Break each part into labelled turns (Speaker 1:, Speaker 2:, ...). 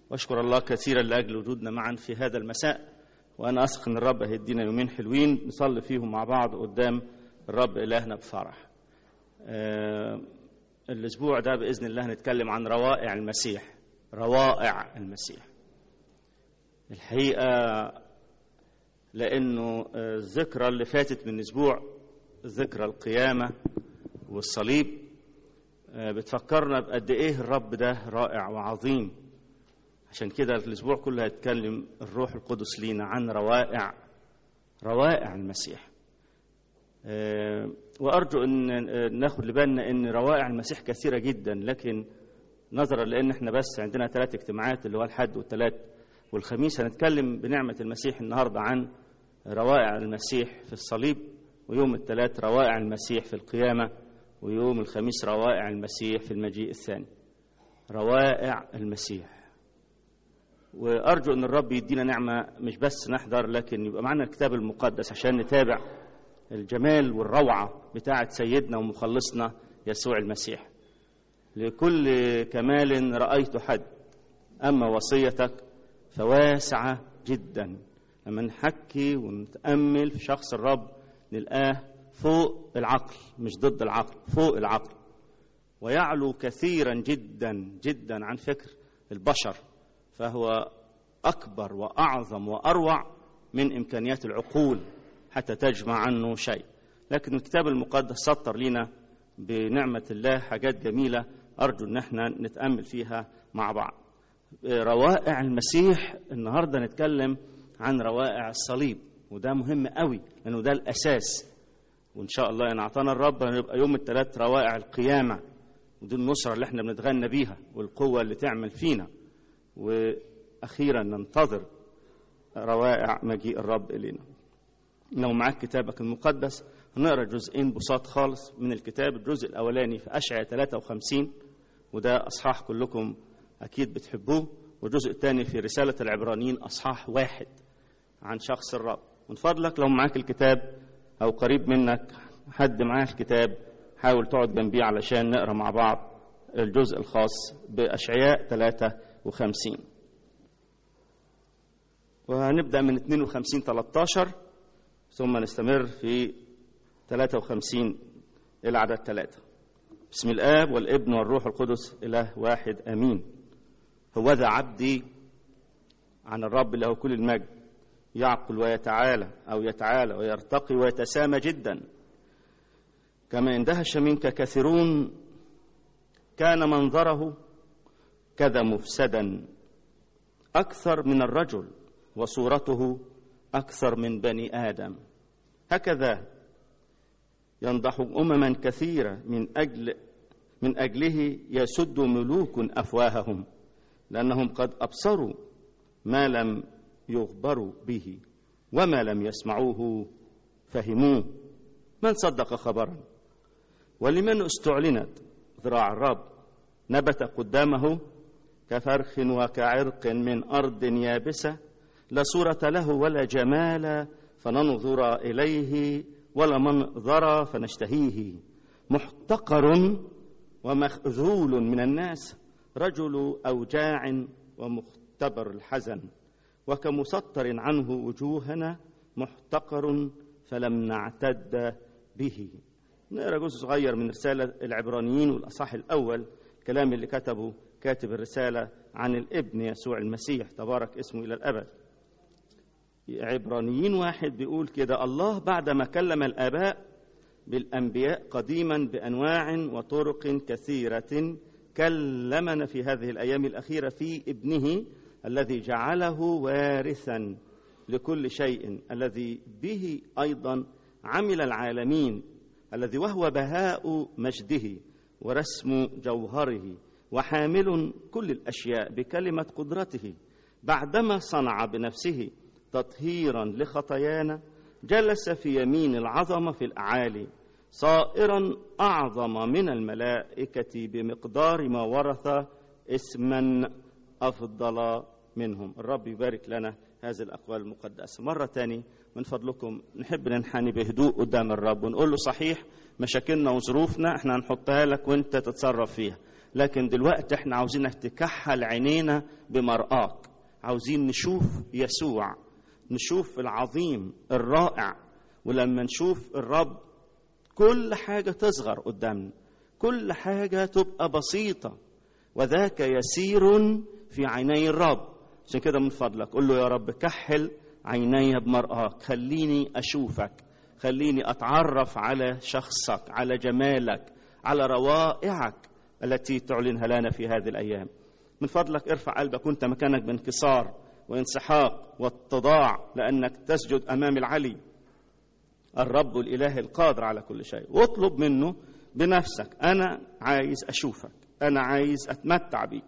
Speaker 1: واشكر الله كثيرا لاجل وجودنا معا في هذا المساء وانا اثق ان الرب هيدينا يومين حلوين نصلي فيهم مع بعض قدام الرب الهنا بفرح. آه الاسبوع ده باذن الله هنتكلم عن روائع المسيح روائع المسيح. الحقيقه لانه الذكرى اللي فاتت من اسبوع ذكرى القيامه والصليب بتفكرنا بقد ايه الرب ده رائع وعظيم عشان كده الاسبوع كله هيتكلم الروح القدس لينا عن روائع روائع المسيح وارجو ان ناخد لبالنا ان روائع المسيح كثيره جدا لكن نظرا لان احنا بس عندنا ثلاث اجتماعات اللي هو الحد والثلاث والخميس هنتكلم بنعمه المسيح النهارده عن روائع المسيح في الصليب ويوم الثلاث روائع المسيح في القيامه ويوم الخميس روائع المسيح في المجيء الثاني روائع المسيح وارجو ان الرب يدينا نعمه مش بس نحضر لكن يبقى معنا الكتاب المقدس عشان نتابع الجمال والروعه بتاعه سيدنا ومخلصنا يسوع المسيح لكل كمال رايت حد اما وصيتك فواسعه جدا لما نحكي ونتامل في شخص الرب نلقاه فوق العقل مش ضد العقل فوق العقل ويعلو كثيرا جدا جدا عن فكر البشر فهو اكبر واعظم واروع من امكانيات العقول حتى تجمع عنه شيء لكن الكتاب المقدس سطر لنا بنعمه الله حاجات جميله ارجو ان احنا نتامل فيها مع بعض روائع المسيح النهارده نتكلم عن روائع الصليب وده مهم قوي لانه ده الاساس وان شاء الله ان اعطانا الرب هيبقى يوم الثلاث روائع القيامه ودي النصره اللي احنا بنتغنى بيها والقوه اللي تعمل فينا واخيرا ننتظر روائع مجيء الرب الينا لو معاك كتابك المقدس هنقرا جزئين بساط خالص من الكتاب الجزء الاولاني في اشعياء 53 وده اصحاح كلكم اكيد بتحبوه والجزء الثاني في رساله العبرانيين اصحاح واحد عن شخص الرب من فضلك لو معاك الكتاب او قريب منك حد معاه الكتاب حاول تقعد جنبيه علشان نقرا مع بعض الجزء الخاص باشعياء 53 وهنبدا من 52 13 ثم نستمر في 53 الى عدد ثلاثة بسم الاب والابن والروح القدس اله واحد امين هو ذا عبدي عن الرب له كل المجد يعقل ويتعالى أو يتعالى ويرتقي ويتسامى جدا كما اندهش منك كثيرون كان منظره كذا مفسدا أكثر من الرجل وصورته أكثر من بني آدم هكذا ينضح أمما كثيرة من أجل من أجله يسد ملوك أفواههم لأنهم قد أبصروا ما لم يخبروا به وما لم يسمعوه فهموه من صدق خبرا ولمن استعلنت ذراع الرب نبت قدامه كفرخ وكعرق من ارض يابسه لا صوره له ولا جمال فننظر اليه ولا منظر فنشتهيه محتقر ومخذول من الناس رجل اوجاع ومختبر الحزن وكمسطر عنه وجوهنا محتقر فلم نعتد به نقرا جزء صغير من رساله العبرانيين والاصحاح الاول الكلام اللي كتبه كاتب الرساله عن الابن يسوع المسيح تبارك اسمه الى الابد عبرانيين واحد بيقول كده الله بعدما كلم الاباء بالانبياء قديما بانواع وطرق كثيره كلمنا في هذه الايام الاخيره في ابنه الذي جعله وارثا لكل شيء الذي به ايضا عمل العالمين الذي وهو بهاء مجده ورسم جوهره وحامل كل الاشياء بكلمه قدرته بعدما صنع بنفسه تطهيرا لخطايانا جلس في يمين العظمه في الاعالي صائرا اعظم من الملائكه بمقدار ما ورث اسما افضل منهم الرب يبارك لنا هذه الاقوال المقدسه مره تاني من فضلكم نحب ننحني بهدوء قدام الرب ونقول له صحيح مشاكلنا وظروفنا احنا هنحطها لك وانت تتصرف فيها لكن دلوقتي احنا عاوزينك تكحل عينينا بمرآك عاوزين نشوف يسوع نشوف العظيم الرائع ولما نشوف الرب كل حاجة تصغر قدامنا كل حاجة تبقى بسيطة وذاك يسير في عيني الرب عشان كده من فضلك قول له يا رب كحل عيني بمرآك خليني أشوفك خليني أتعرف على شخصك على جمالك على روائعك التي تعلنها لنا في هذه الأيام من فضلك ارفع قلبك وانت مكانك بانكسار وانسحاق واتضاع لأنك تسجد أمام العلي الرب الإله القادر على كل شيء واطلب منه بنفسك أنا عايز أشوفك أنا عايز أتمتع بيك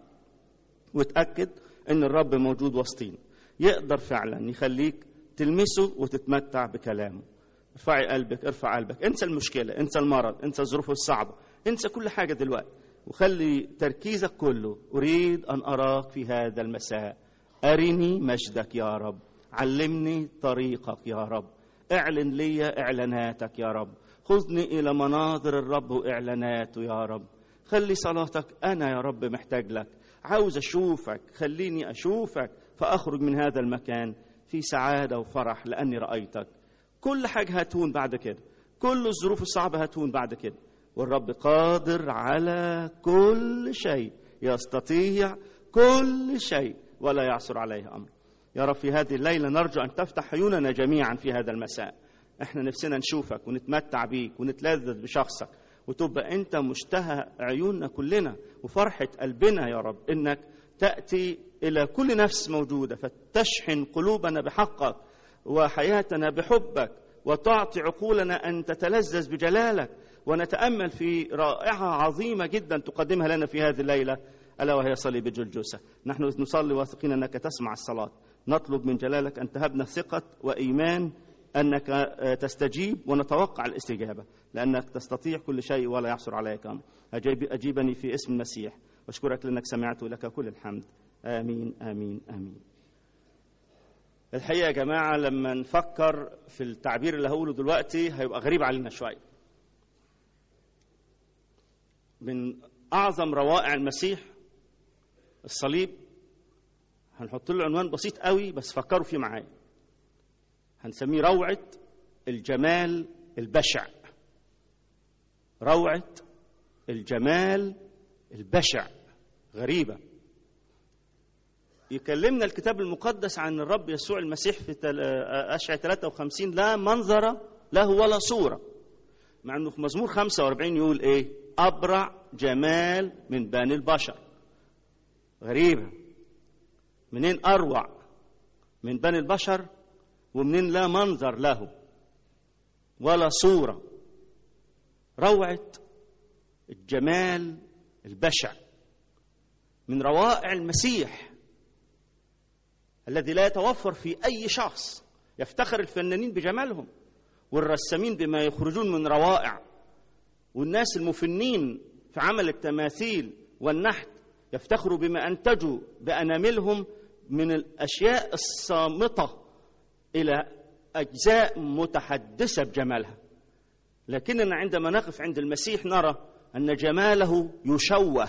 Speaker 1: وتأكد أن الرب موجود وسطينا يقدر فعلا يخليك تلمسه وتتمتع بكلامه ارفعي قلبك ارفع قلبك انسى المشكلة انسى المرض انسى الظروف الصعبة انسى كل حاجة دلوقتي وخلي تركيزك كله أريد أن أراك في هذا المساء أرني مجدك يا رب علمني طريقك يا رب اعلن لي إعلاناتك يا رب خذني إلى مناظر الرب وإعلاناته يا رب خلي صلاتك أنا يا رب محتاج لك عاوز أشوفك خليني أشوفك فأخرج من هذا المكان في سعادة وفرح لأني رأيتك كل حاجة هتهون بعد كده كل الظروف الصعبة هتهون بعد كده والرب قادر على كل شيء يستطيع كل شيء ولا يعصر عليه أمر يا رب في هذه الليلة نرجو أن تفتح عيوننا جميعا في هذا المساء احنا نفسنا نشوفك ونتمتع بيك ونتلذذ بشخصك وتبقى انت مشتهى عيوننا كلنا وفرحة قلبنا يا رب انك تأتي إلى كل نفس موجودة فتشحن قلوبنا بحقك وحياتنا بحبك وتعطي عقولنا أن تتلذذ بجلالك ونتأمل في رائعة عظيمة جدا تقدمها لنا في هذه الليلة ألا وهي صليب جلجوسة نحن نصلي واثقين أنك تسمع الصلاة نطلب من جلالك أن تهبنا ثقة وإيمان أنك تستجيب ونتوقع الاستجابة لأنك تستطيع كل شيء ولا يعصر عليك أمر أجيب أجيبني في اسم المسيح واشكرك لأنك سمعت لك كل الحمد آمين آمين آمين الحقيقة يا جماعة لما نفكر في التعبير اللي هقوله دلوقتي هيبقى غريب علينا شوية من أعظم روائع المسيح الصليب هنحط له عنوان بسيط قوي بس فكروا فيه معايا هنسميه روعة الجمال البشع روعة الجمال البشع غريبة يكلمنا الكتاب المقدس عن الرب يسوع المسيح في أشعة 53 لا منظر له ولا صورة مع أنه في مزمور 45 يقول إيه أبرع جمال من بني البشر غريبة منين أروع من بني البشر ومنين لا منظر له ولا صورة روعة الجمال البشع من روائع المسيح الذي لا يتوفر في أي شخص يفتخر الفنانين بجمالهم والرسامين بما يخرجون من روائع والناس المفنين في عمل التماثيل والنحت يفتخروا بما أنتجوا بأناملهم من الأشياء الصامتة إلى أجزاء متحدثة بجمالها لكننا عندما نقف عند المسيح نرى أن جماله يشوه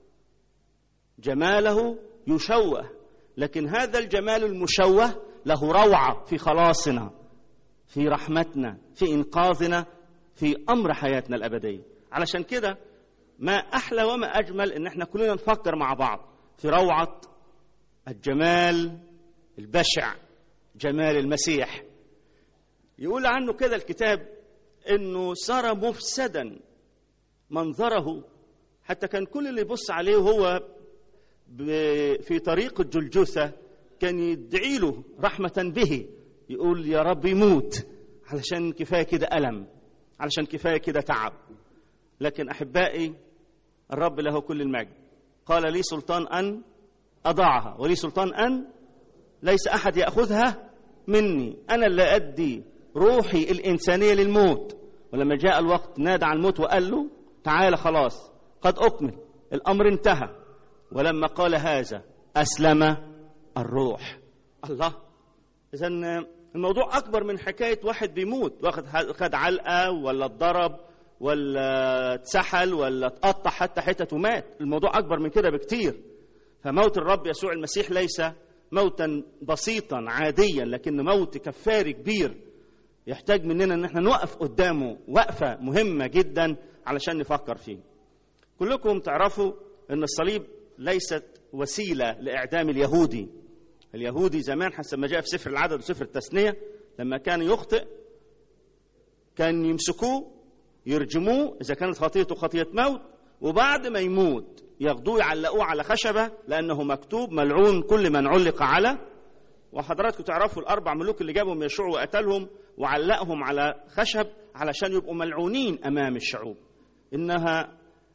Speaker 1: جماله يشوه لكن هذا الجمال المشوه له روعة في خلاصنا في رحمتنا في إنقاذنا في أمر حياتنا الأبدية علشان كده ما أحلى وما أجمل إن احنا كلنا نفكر مع بعض في روعة الجمال البشع جمال المسيح يقول عنه كده الكتاب انه صار مفسدا منظره حتى كان كل اللي يبص عليه وهو في طريق الجلجثة كان يدعي له رحمة به يقول يا رب يموت علشان كفاية كده ألم علشان كفاية كده تعب لكن أحبائي الرب له كل المجد قال لي سلطان أن أضعها ولي سلطان أن ليس أحد يأخذها مني أنا اللي أدي روحي الإنسانية للموت ولما جاء الوقت نادى على الموت وقال له تعال خلاص قد أكمل الأمر انتهى ولما قال هذا أسلم الروح الله إذا الموضوع أكبر من حكاية واحد بيموت واخد خد علقة ولا اتضرب ولا اتسحل ولا اتقطع حتى حتت ومات الموضوع اكبر من كده بكتير فموت الرب يسوع المسيح ليس موتا بسيطا عاديا لكن موت كفاري كبير يحتاج مننا ان احنا نوقف قدامه وقفه مهمه جدا علشان نفكر فيه كلكم تعرفوا ان الصليب ليست وسيله لاعدام اليهودي اليهودي زمان حسب ما جاء في سفر العدد وسفر التثنيه لما كان يخطئ كان يمسكوه يرجموه اذا كانت خطيته خطيه موت وبعد ما يموت ياخدوه يعلقوه على خشبه لانه مكتوب ملعون كل من علق على وحضراتكم تعرفوا الاربع ملوك اللي جابهم يشوع وقتلهم وعلقهم على خشب علشان يبقوا ملعونين امام الشعوب انها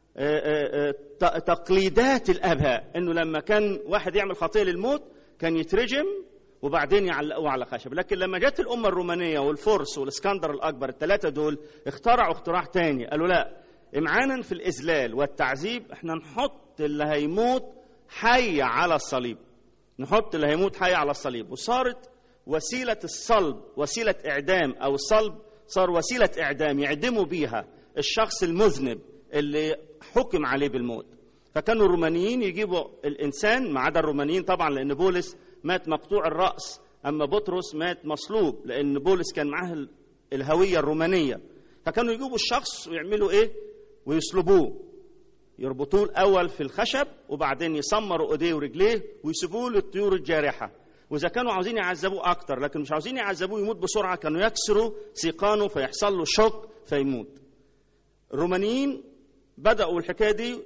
Speaker 1: تقليدات الاباء انه لما كان واحد يعمل خطيه للموت كان يترجم وبعدين يعلقوه على خشب لكن لما جت الامه الرومانيه والفرس والاسكندر الاكبر الثلاثه دول اخترعوا اختراع تاني قالوا لا امعانا في الاذلال والتعذيب احنا نحط اللي هيموت حي على الصليب نحط اللي هيموت حي على الصليب وصارت وسيله الصلب وسيله اعدام او الصلب صار وسيله اعدام يعدموا بيها الشخص المذنب اللي حكم عليه بالموت فكانوا الرومانيين يجيبوا الانسان ما عدا الرومانيين طبعا لان بولس مات مقطوع الراس اما بطرس مات مصلوب لان بولس كان معاه الهويه الرومانيه فكانوا يجيبوا الشخص ويعملوا ايه ويصلبوه يربطوه الاول في الخشب وبعدين يسمروا ايديه ورجليه ويسيبوه للطيور الجارحه واذا كانوا عاوزين يعذبوه اكتر لكن مش عاوزين يعذبوه يموت بسرعه كانوا يكسروا سيقانه فيحصل له شوك فيموت الرومانيين بداوا الحكايه دي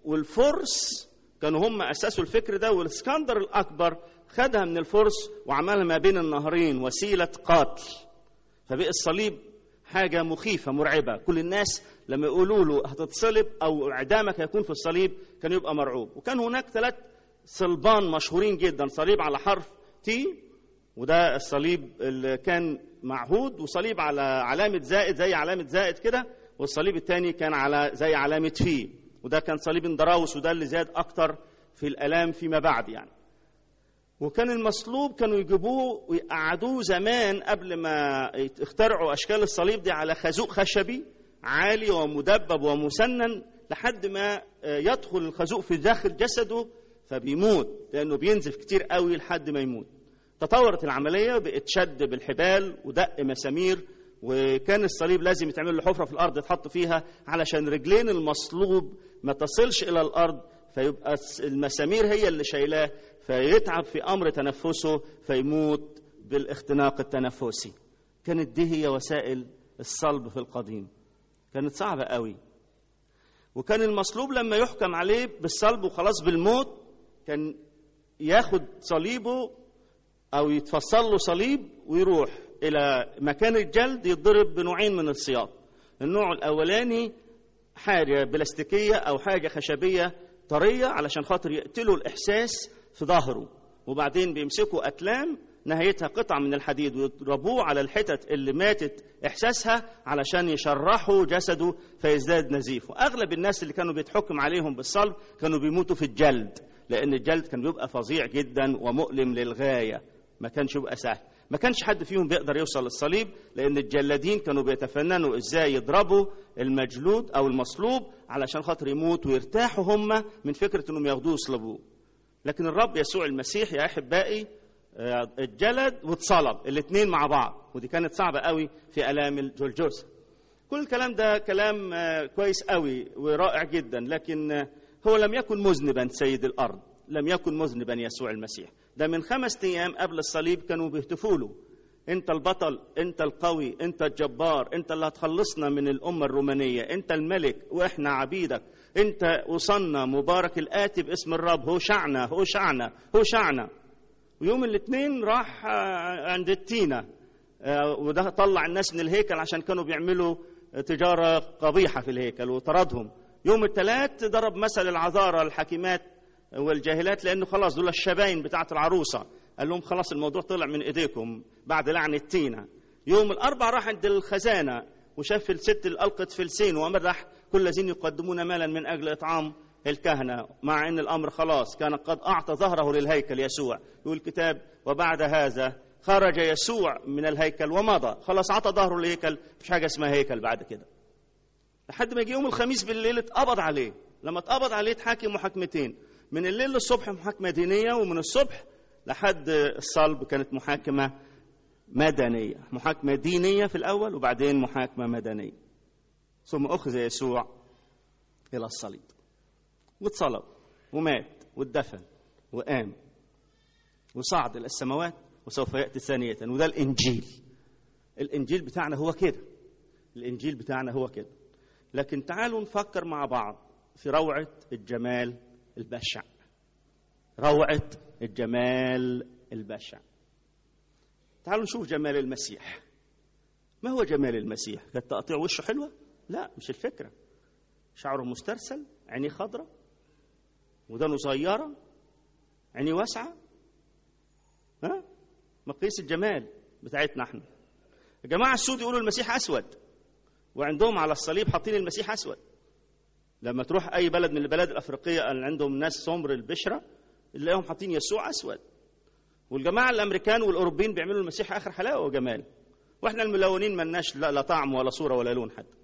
Speaker 1: والفرس كانوا هم اسسوا الفكر ده والاسكندر الاكبر خدها من الفرس وعملها ما بين النهرين وسيله قاتل فبقى الصليب حاجه مخيفه مرعبه كل الناس لما يقولوا له هتتصلب او اعدامك هيكون في الصليب كان يبقى مرعوب وكان هناك ثلاث صلبان مشهورين جدا صليب على حرف تي وده الصليب اللي كان معهود وصليب على علامه زائد زي علامه زائد كده والصليب الثاني كان على زي علامه في وده كان صليب اندراوس وده اللي زاد اكتر في الالام فيما بعد يعني وكان المصلوب كانوا يجيبوه ويقعدوه زمان قبل ما يخترعوا اشكال الصليب دي على خازوق خشبي عالي ومدبب ومسنن لحد ما يدخل الخازوق في داخل جسده فبيموت لانه بينزف كتير قوي لحد ما يموت تطورت العمليه بقت شد بالحبال ودق مسامير وكان الصليب لازم يتعمل له حفره في الارض يتحط فيها علشان رجلين المصلوب ما تصلش الى الارض فيبقى المسامير هي اللي شايلاه فيتعب في امر تنفسه فيموت بالاختناق التنفسي كانت دي هي وسائل الصلب في القديم كانت صعبه قوي وكان المصلوب لما يحكم عليه بالصلب وخلاص بالموت كان ياخد صليبه او يتفصل له صليب ويروح الى مكان الجلد يتضرب بنوعين من السياط النوع الاولاني حاجه بلاستيكيه او حاجه خشبيه طريه علشان خاطر يقتلوا الاحساس في ظهره وبعدين بيمسكوا اتلام نهايتها قطع من الحديد ويضربوه على الحتت اللي ماتت احساسها علشان يشرحوا جسده فيزداد نزيف واغلب الناس اللي كانوا بيتحكم عليهم بالصلب كانوا بيموتوا في الجلد لان الجلد كان بيبقى فظيع جدا ومؤلم للغايه ما كانش يبقى سهل ما كانش حد فيهم بيقدر يوصل للصليب لان الجلادين كانوا بيتفننوا ازاي يضربوا المجلود او المصلوب علشان خاطر يموت ويرتاحوا هم من فكره انهم ياخدوه يصلبوه لكن الرب يسوع المسيح يا احبائي اتجلد واتصلب الاثنين مع بعض ودي كانت صعبه قوي في الام الجلجوسه كل الكلام ده كلام كويس قوي ورائع جدا لكن هو لم يكن مذنبا سيد الارض لم يكن مذنبا يسوع المسيح ده من خمس ايام قبل الصليب كانوا بيهتفوا له انت البطل انت القوي انت الجبار انت اللي هتخلصنا من الامه الرومانيه انت الملك واحنا عبيدك انت وصلنا مبارك الاتي باسم الرب هو شعنا هو شعنا هو شعنا ويوم الاثنين راح عند التينة وده طلع الناس من الهيكل عشان كانوا بيعملوا تجارة قبيحة في الهيكل وطردهم يوم الثلاث ضرب مثل العذارى الحكيمات والجاهلات لانه خلاص دول الشباين بتاعت العروسه قال لهم خلاص الموضوع طلع من ايديكم بعد لعن التينه يوم الاربع راح عند الخزانه وشاف الست اللي القت فلسين ومدح كل الذين يقدمون مالا من اجل اطعام الكهنه مع ان الامر خلاص كان قد اعطى ظهره للهيكل يسوع يقول الكتاب وبعد هذا خرج يسوع من الهيكل ومضى خلاص عطى ظهره للهيكل مش حاجه اسمها هيكل بعد كده لحد ما يجي يوم الخميس بالليل اتقبض عليه لما اتقبض عليه اتحاكم محاكمتين من الليل للصبح محاكمة دينية ومن الصبح لحد الصلب كانت محاكمة مدنية محاكمة دينية في الأول وبعدين محاكمة مدنية ثم أخذ يسوع إلى الصليب واتصلب ومات واتدفن وقام وصعد إلى السماوات وسوف يأتي ثانية وده الإنجيل الإنجيل بتاعنا هو كده الإنجيل بتاعنا هو كده لكن تعالوا نفكر مع بعض في روعة الجمال البشع روعة الجمال البشع تعالوا نشوف جمال المسيح ما هو جمال المسيح كانت تقطيع وشه حلوة لا مش الفكرة شعره مسترسل عينيه خضرة ودانه صغيرة عينيه واسعة ها مقياس الجمال بتاعتنا احنا الجماعة السود يقولوا المسيح أسود وعندهم على الصليب حاطين المسيح أسود لما تروح أي بلد من البلاد الأفريقية اللي عندهم ناس سمر البشرة تلاقيهم حاطين يسوع أسود والجماعة الأمريكان والأوروبيين بيعملوا المسيح آخر حلاوة وجمال وإحنا الملونين ملناش لا, لا طعم ولا صورة ولا لون حتى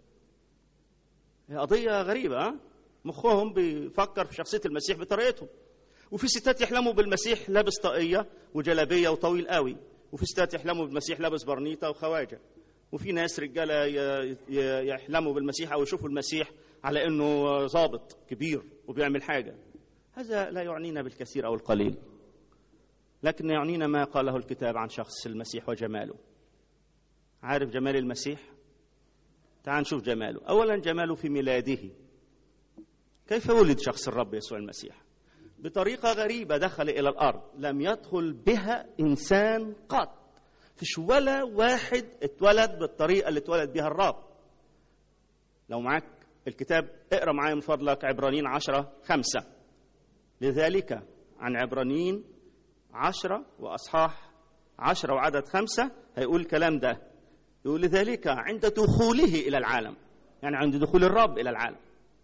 Speaker 1: هي قضية غريبة ها مخهم بيفكر في شخصية المسيح بطريقتهم وفي ستات يحلموا بالمسيح لابس طاقية وجلابية وطويل قوي وفي ستات يحلموا بالمسيح لابس برنيطة وخواجة وفي ناس رجالة يحلموا بالمسيح أو يشوفوا المسيح على أنه ضابط كبير وبيعمل حاجة هذا لا يعنينا بالكثير أو القليل لكن يعنينا ما قاله الكتاب عن شخص المسيح وجماله عارف جمال المسيح تعال نشوف جماله أولا جماله في ميلاده كيف ولد شخص الرب يسوع المسيح بطريقة غريبة دخل إلى الأرض لم يدخل بها إنسان قط فيش ولا واحد اتولد بالطريقة اللي اتولد بها الرب لو معاك الكتاب اقرا معايا من فضلك عبرانيين عشرة خمسة لذلك عن عبرانيين عشرة وأصحاح عشرة وعدد خمسة هيقول الكلام ده يقول لذلك عند دخوله إلى العالم يعني عند دخول الرب إلى العالم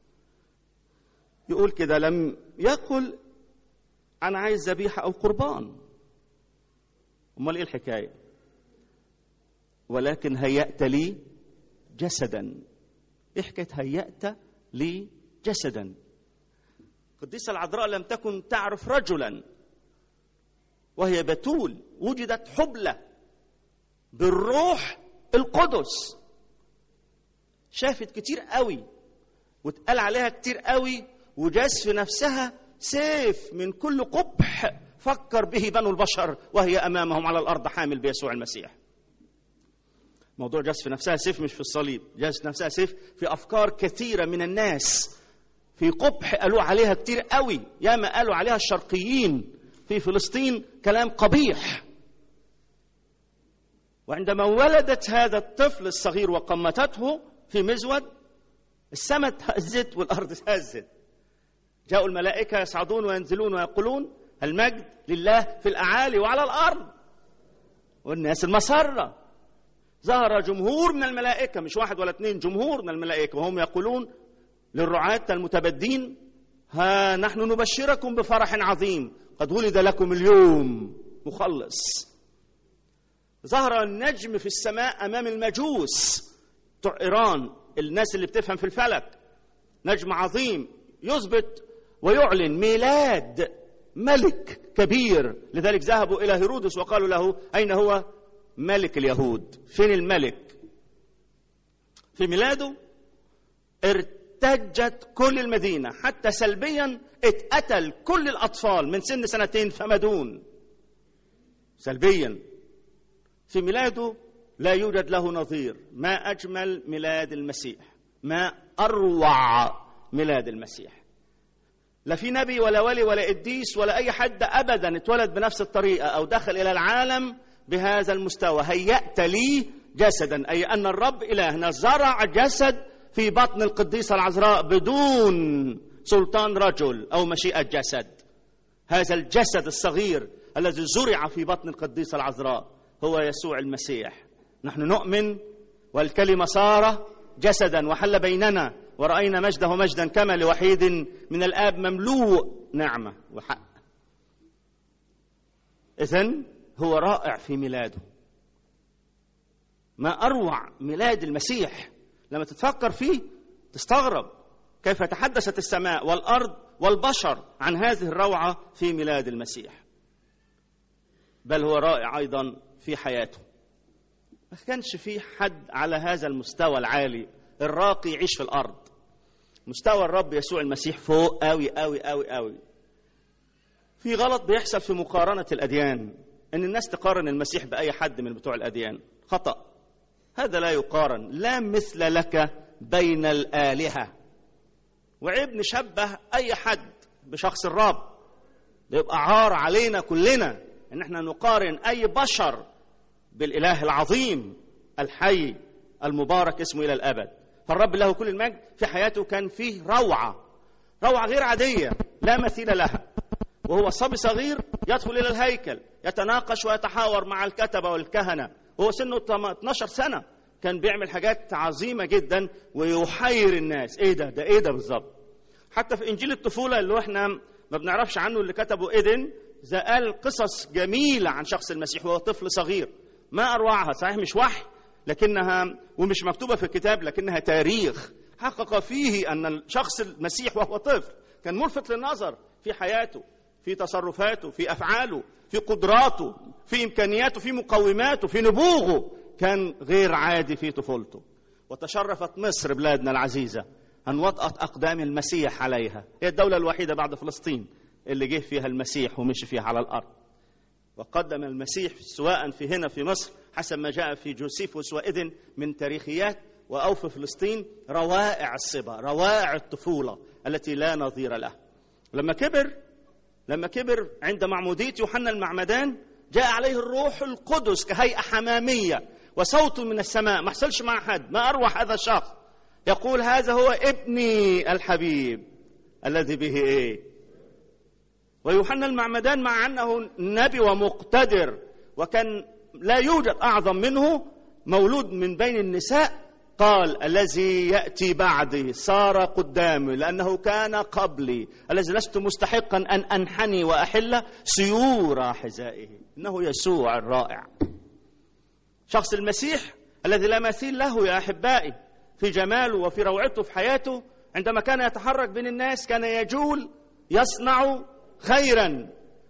Speaker 1: يقول كده لم يقل أنا عايز ذبيحة أو قربان أمال إيه الحكاية ولكن هيأت لي جسدا إيه حكاية هيأت لي جسدا القديسة العذراء لم تكن تعرف رجلا وهي بتول وجدت حبلة بالروح القدس شافت كتير قوي واتقال عليها كتير قوي وجاز في نفسها سيف من كل قبح فكر به بنو البشر وهي امامهم على الارض حامل بيسوع المسيح موضوع جاز في نفسها سيف مش في الصليب جاز في نفسها سيف في افكار كثيره من الناس في قبح قالوا عليها كتير قوي ياما قالوا عليها الشرقيين في فلسطين كلام قبيح وعندما ولدت هذا الطفل الصغير وقمتته في مزود السماء تهزت والارض تهزت جاءوا الملائكه يصعدون وينزلون ويقولون المجد لله في الاعالي وعلى الارض والناس المسره ظهر جمهور من الملائكه مش واحد ولا اثنين جمهور من الملائكه وهم يقولون للرعاة المتبدين ها نحن نبشركم بفرح عظيم قد ولد لكم اليوم مخلص ظهر النجم في السماء امام المجوس بتوع ايران الناس اللي بتفهم في الفلك نجم عظيم يثبت ويعلن ميلاد ملك كبير لذلك ذهبوا الى هيرودس وقالوا له اين هو ملك اليهود فين الملك في ميلاده ارتجت كل المدينه حتى سلبيا اتقتل كل الاطفال من سن سنتين فما دون سلبيا في ميلاده لا يوجد له نظير ما اجمل ميلاد المسيح ما اروع ميلاد المسيح لا في نبي ولا ولي ولا قديس ولا اي حد ابدا اتولد بنفس الطريقه او دخل الى العالم بهذا المستوى هيأت لي جسدا اي ان الرب الهنا زرع جسد في بطن القديسه العذراء بدون سلطان رجل او مشيئه جسد هذا الجسد الصغير الذي زرع في بطن القديسه العذراء هو يسوع المسيح نحن نؤمن والكلمه صار جسدا وحل بيننا ورأينا مجده مجدا كما لوحيد من الآب مملوء نعمة وحق إذن هو رائع في ميلاده ما أروع ميلاد المسيح لما تتفكر فيه تستغرب كيف تحدثت السماء والارض والبشر عن هذه الروعه في ميلاد المسيح بل هو رائع ايضا في حياته ما كانش في حد على هذا المستوى العالي الراقي يعيش في الارض مستوى الرب يسوع المسيح فوق قوي قوي قوي قوي في غلط بيحصل في مقارنه الاديان ان الناس تقارن المسيح باي حد من بتوع الاديان خطا هذا لا يقارن لا مثل لك بين الالهه وعيب نشبه اي حد بشخص الرب ده يبقى عار علينا كلنا ان احنا نقارن اي بشر بالاله العظيم الحي المبارك اسمه الى الابد فالرب له كل المجد في حياته كان فيه روعه روعه غير عاديه لا مثيل لها وهو صبي صغير يدخل الى الهيكل يتناقش ويتحاور مع الكتبه والكهنه وهو سنه 12 سنه كان بيعمل حاجات عظيمه جدا ويحير الناس ايه ده ده ايه ده بالظبط حتى في انجيل الطفوله اللي احنا ما بنعرفش عنه اللي كتبه ايدن ده قال قصص جميله عن شخص المسيح وهو طفل صغير ما اروعها صحيح مش وحي لكنها ومش مكتوبه في الكتاب لكنها تاريخ حقق فيه ان شخص المسيح وهو طفل كان ملفت للنظر في حياته في تصرفاته في افعاله في قدراته في امكانياته في مقوماته في نبوغه كان غير عادي في طفولته وتشرفت مصر بلادنا العزيزه ان وطأت اقدام المسيح عليها هي الدوله الوحيده بعد فلسطين اللي جه فيها المسيح ومشي فيها على الارض وقدم المسيح سواء في هنا في مصر حسب ما جاء في جوسيفوس وإذن من تاريخيات أو في فلسطين روائع الصبا روائع الطفولة التي لا نظير لها لما كبر لما كبر عند معمودية يوحنا المعمدان جاء عليه الروح القدس كهيئة حمامية وصوت من السماء ما حصلش مع حد ما أروح هذا الشخص يقول هذا هو ابني الحبيب الذي به ايه ويوحنا المعمدان مع انه نبي ومقتدر وكان لا يوجد اعظم منه مولود من بين النساء قال الذي ياتي بعدي صار قدامي لانه كان قبلي الذي لست مستحقا ان انحني واحل سيور حذائه انه يسوع الرائع شخص المسيح الذي لا مثيل له يا احبائي في جماله وفي روعته في حياته عندما كان يتحرك بين الناس كان يجول يصنع خيرا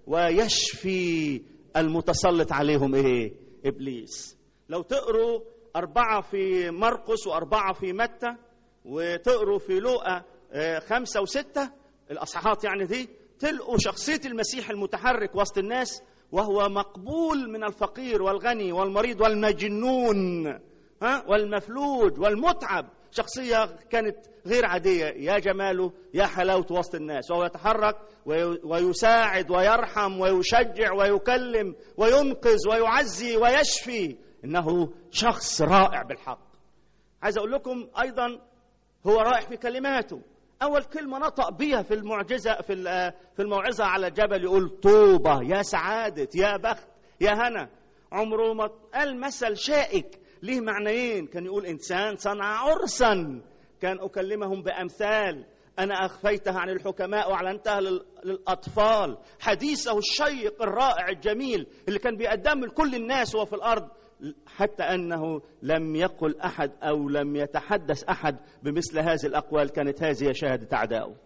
Speaker 1: ويشفي المتسلط عليهم ايه ابليس لو تقروا اربعه في مرقس واربعه في متى وتقروا في لوقا خمسه وسته الاصحاحات يعني دي تلقوا شخصيه المسيح المتحرك وسط الناس وهو مقبول من الفقير والغني والمريض والمجنون ها والمفلوج والمتعب شخصية كانت غير عادية يا جماله يا حلاوة وسط الناس وهو يتحرك ويساعد ويرحم ويشجع ويكلم وينقذ ويعزي ويشفي إنه شخص رائع بالحق عايز أقول لكم أيضا هو رائع في كلماته أول كلمة نطق بها في المعجزة في في الموعظة على الجبل يقول طوبة يا سعادة يا بخت يا هنا عمره ما قال مثل شائك ليه معنيين كان يقول إنسان صنع عرسا كان أكلمهم بأمثال أنا أخفيتها عن الحكماء وأعلنتها للأطفال حديثه الشيق الرائع الجميل اللي كان بيقدم لكل الناس وهو في الأرض حتى أنه لم يقل أحد أو لم يتحدث أحد بمثل هذه الأقوال كانت هذه شهادة أعدائه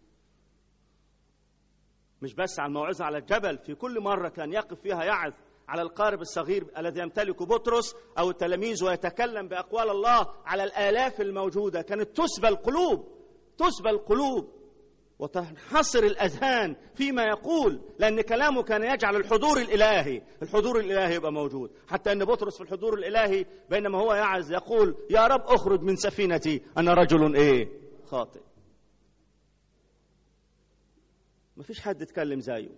Speaker 1: مش بس على الموعظة على الجبل في كل مرة كان يقف فيها يعظ على القارب الصغير الذي يمتلكه بطرس او التلاميذ ويتكلم باقوال الله على الالاف الموجوده كانت تسبى القلوب تسبى القلوب وتنحصر الاذهان فيما يقول لان كلامه كان يجعل الحضور الالهي الحضور الالهي يبقى موجود حتى ان بطرس في الحضور الالهي بينما هو يعز يقول يا رب اخرج من سفينتي انا رجل ايه خاطئ مفيش حد اتكلم زيه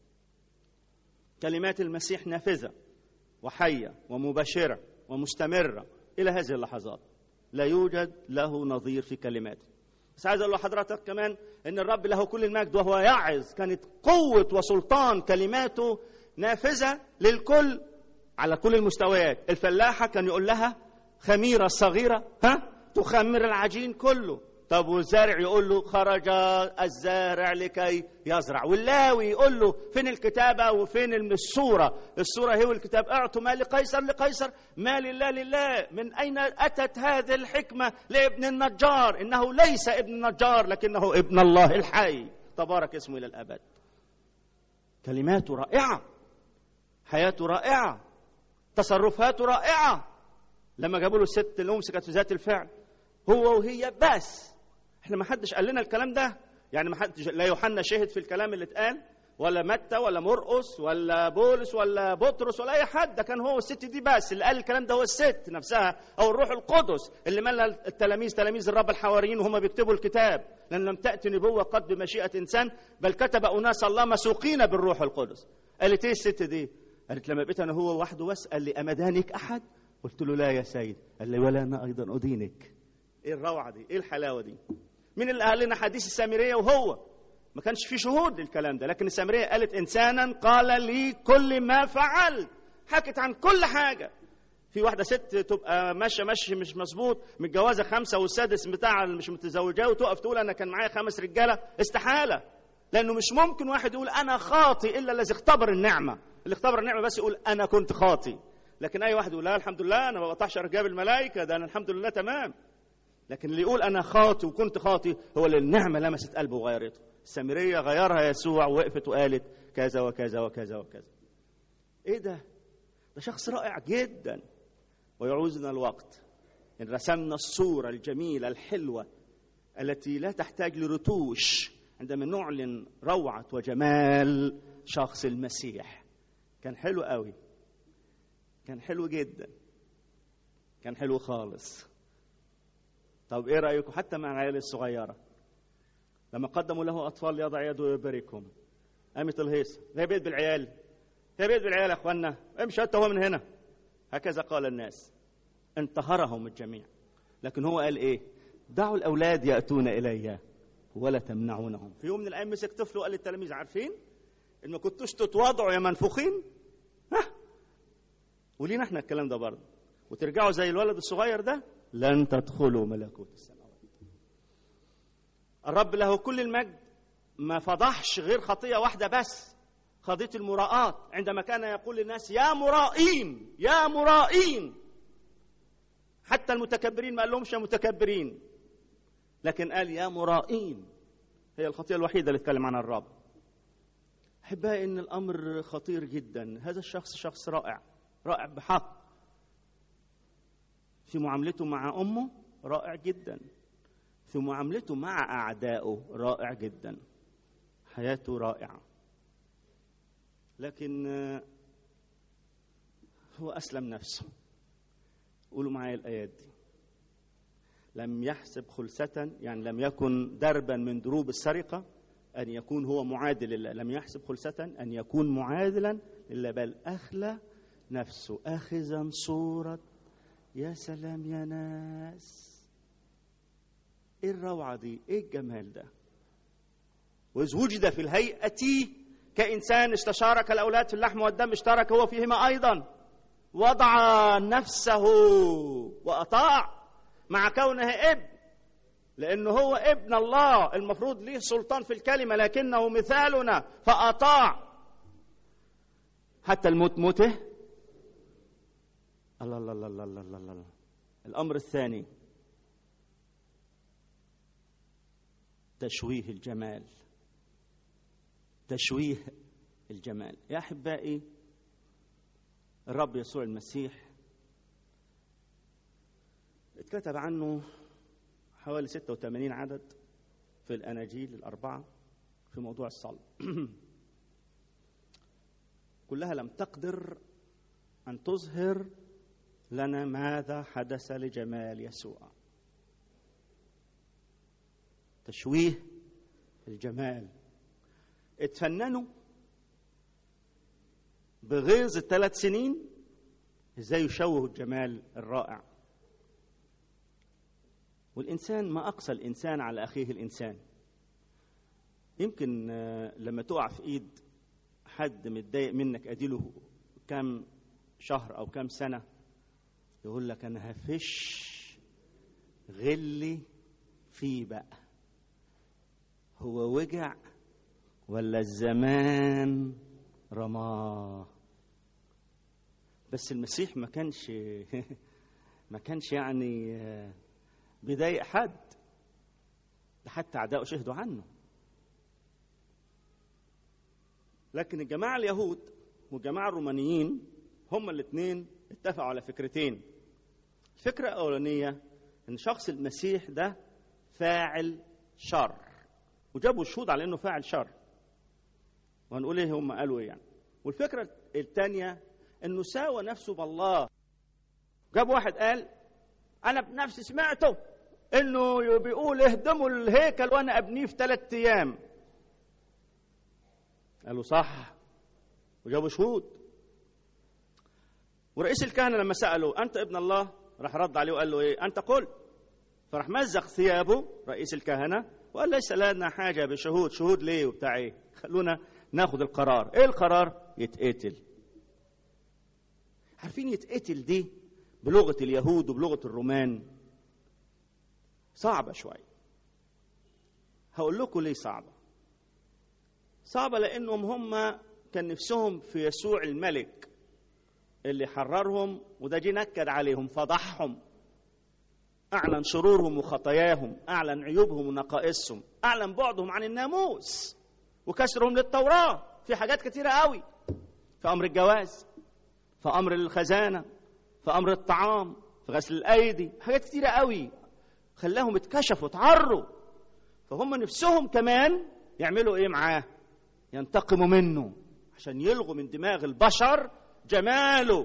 Speaker 1: كلمات المسيح نافذه وحيه ومباشره ومستمره الى هذه اللحظات لا يوجد له نظير في كلماته بس عايز اقول لحضرتك كمان ان الرب له كل المجد وهو يعظ كانت قوه وسلطان كلماته نافذه للكل على كل المستويات الفلاحه كان يقول لها خميره صغيره ها تخمر العجين كله طب والزارع يقول له خرج الزارع لكي يزرع واللاوي يقول له فين الكتابة وفين الصورة الصورة هي الكتاب اعطوا ما لقيصر لقيصر ما لله لله من أين أتت هذه الحكمة لابن النجار إنه ليس ابن النجار لكنه ابن الله الحي تبارك اسمه إلى الأبد كلماته رائعة حياته رائعة تصرفاته رائعة لما جابوا له الست اللي أمسكت في ذات الفعل هو وهي بس احنا ما حدش قال لنا الكلام ده يعني ما حدش لا يوحنا شهد في الكلام اللي اتقال ولا متى ولا مرقس ولا بولس ولا بطرس ولا اي حد ده كان هو الست دي بس اللي قال الكلام ده هو الست نفسها او الروح القدس اللي ملى التلاميذ تلاميذ الرب الحواريين وهم بيكتبوا الكتاب لان لم تاتي نبوه قد بمشيئه انسان بل كتب اناس الله مسوقين بالروح القدس قالت ايه الست دي قالت لما بقيت انا هو وحده بس قال لي امدانك احد قلت له لا يا سيد قال لي ولا انا ايضا ادينك ايه الروعه دي ايه الحلاوه دي مين اللي قال لنا حديث السامريه وهو ما كانش في شهود للكلام ده لكن السامريه قالت انسانا قال لي كل ما فعلت حكت عن كل حاجه في واحده ست تبقى ماشيه ماشي مش مظبوط متجوزه خمسه والسادس بتاع مش متزوجاه وتقف تقول انا كان معايا خمس رجاله استحاله لانه مش ممكن واحد يقول انا خاطي الا الذي اختبر النعمه اللي اختبر النعمه بس يقول انا كنت خاطي لكن اي واحد يقول لا الحمد لله انا ما بقطعش رجاب الملائكه ده انا الحمد لله تمام لكن اللي يقول انا خاطي وكنت خاطي هو اللي النعمه لمست قلبه وغيرته السامريه غيرها يسوع ووقفت وقالت كذا وكذا وكذا وكذا ايه ده ده شخص رائع جدا ويعوزنا الوقت ان رسمنا الصوره الجميله الحلوه التي لا تحتاج لرتوش عندما نعلن روعه وجمال شخص المسيح كان حلو قوي كان حلو جدا كان حلو خالص طب ايه رايكم حتى مع العيال الصغيره لما قدموا له اطفال يضع يده ويباركهم قامت الهيصه ده بيت بالعيال ده بيت بالعيال يا اخوانا امشي انت هو من هنا هكذا قال الناس انتهرهم الجميع لكن هو قال ايه دعوا الاولاد ياتون الي ولا تمنعونهم في يوم من الايام مسك طفل وقال للتلاميذ عارفين ان ما كنتوش تتواضعوا يا منفوخين ها ولينا احنا الكلام ده برضه وترجعوا زي الولد الصغير ده لن تدخلوا ملكوت السماوات الرب له كل المجد ما فضحش غير خطيه واحده بس قضيه المراءات عندما كان يقول للناس يا مرائين يا مرائين حتى المتكبرين ما قال لهمش يا متكبرين لكن قال يا مرائين هي الخطيه الوحيده اللي اتكلم عنها الرب احبائي ان الامر خطير جدا هذا الشخص شخص رائع رائع بحق في معاملته مع امه رائع جدا في معاملته مع اعدائه رائع جدا حياته رائعه لكن هو اسلم نفسه قولوا معايا الايات دي لم يحسب خلسة يعني لم يكن دربا من دروب السرقة أن يكون هو معادل لله لم يحسب خلسة أن يكون معادلا لله بل أخلى نفسه أخذا صورة يا سلام يا ناس ايه الروعه دي ايه الجمال ده واذ وجد في الهيئه كانسان استشارك الاولاد في اللحم والدم اشترك هو فيهما ايضا وضع نفسه واطاع مع كونه ابن لانه هو ابن الله المفروض ليه سلطان في الكلمه لكنه مثالنا فاطاع حتى الموت موته الله الله الله الله الله الله, الله. الأمر الثاني تشويه الجمال تشويه الجمال يا أحبائي الرب يسوع المسيح اتكتب عنه حوالي 86 عدد في الأناجيل الأربعة في موضوع الصلب كلها لم تقدر أن تظهر لنا ماذا حدث لجمال يسوع تشويه الجمال اتفننوا بغيظ الثلاث سنين ازاي يشوهوا الجمال الرائع والانسان ما اقسى الانسان على اخيه الانسان يمكن لما تقع في ايد حد متضايق منك اديله كام شهر او كام سنه يقول لك انا هفش غلي فيه بقى هو وجع ولا الزمان رماه بس المسيح ما كانش ما كانش يعني بيضايق حد ده حتى اعدائه شهدوا عنه لكن الجماعه اليهود والجماعه الرومانيين هما الاثنين اتفقوا على فكرتين الفكره الاولانيه ان شخص المسيح ده فاعل شر وجابوا شهود على انه فاعل شر وهنقول ايه هم قالوا ايه يعني والفكره الثانيه انه ساوى نفسه بالله جاب واحد قال انا بنفسي سمعته انه بيقول اهدموا الهيكل وانا ابنيه في ثلاث ايام قالوا صح وجابوا شهود ورئيس الكهنه لما سالوا انت ابن الله راح رد عليه وقال له ايه انت قل فراح مزق ثيابه رئيس الكهنه وقال ليس لنا حاجه بشهود شهود ليه وبتاع ايه خلونا ناخد القرار ايه القرار يتقتل عارفين يتقتل دي بلغه اليهود وبلغه الرومان صعبه شويه هقول لكم ليه صعبه صعبه لانهم هم كان نفسهم في يسوع الملك اللي حررهم وده جه نكد عليهم فضحهم اعلن شرورهم وخطاياهم اعلن عيوبهم ونقائصهم اعلن بعدهم عن الناموس وكسرهم للتوراه في حاجات كتيره قوي في امر الجواز في امر الخزانه في امر الطعام في غسل الايدي حاجات كتيره قوي خلاهم اتكشفوا اتعروا فهم نفسهم كمان يعملوا ايه معاه ينتقموا منه عشان يلغوا من دماغ البشر جماله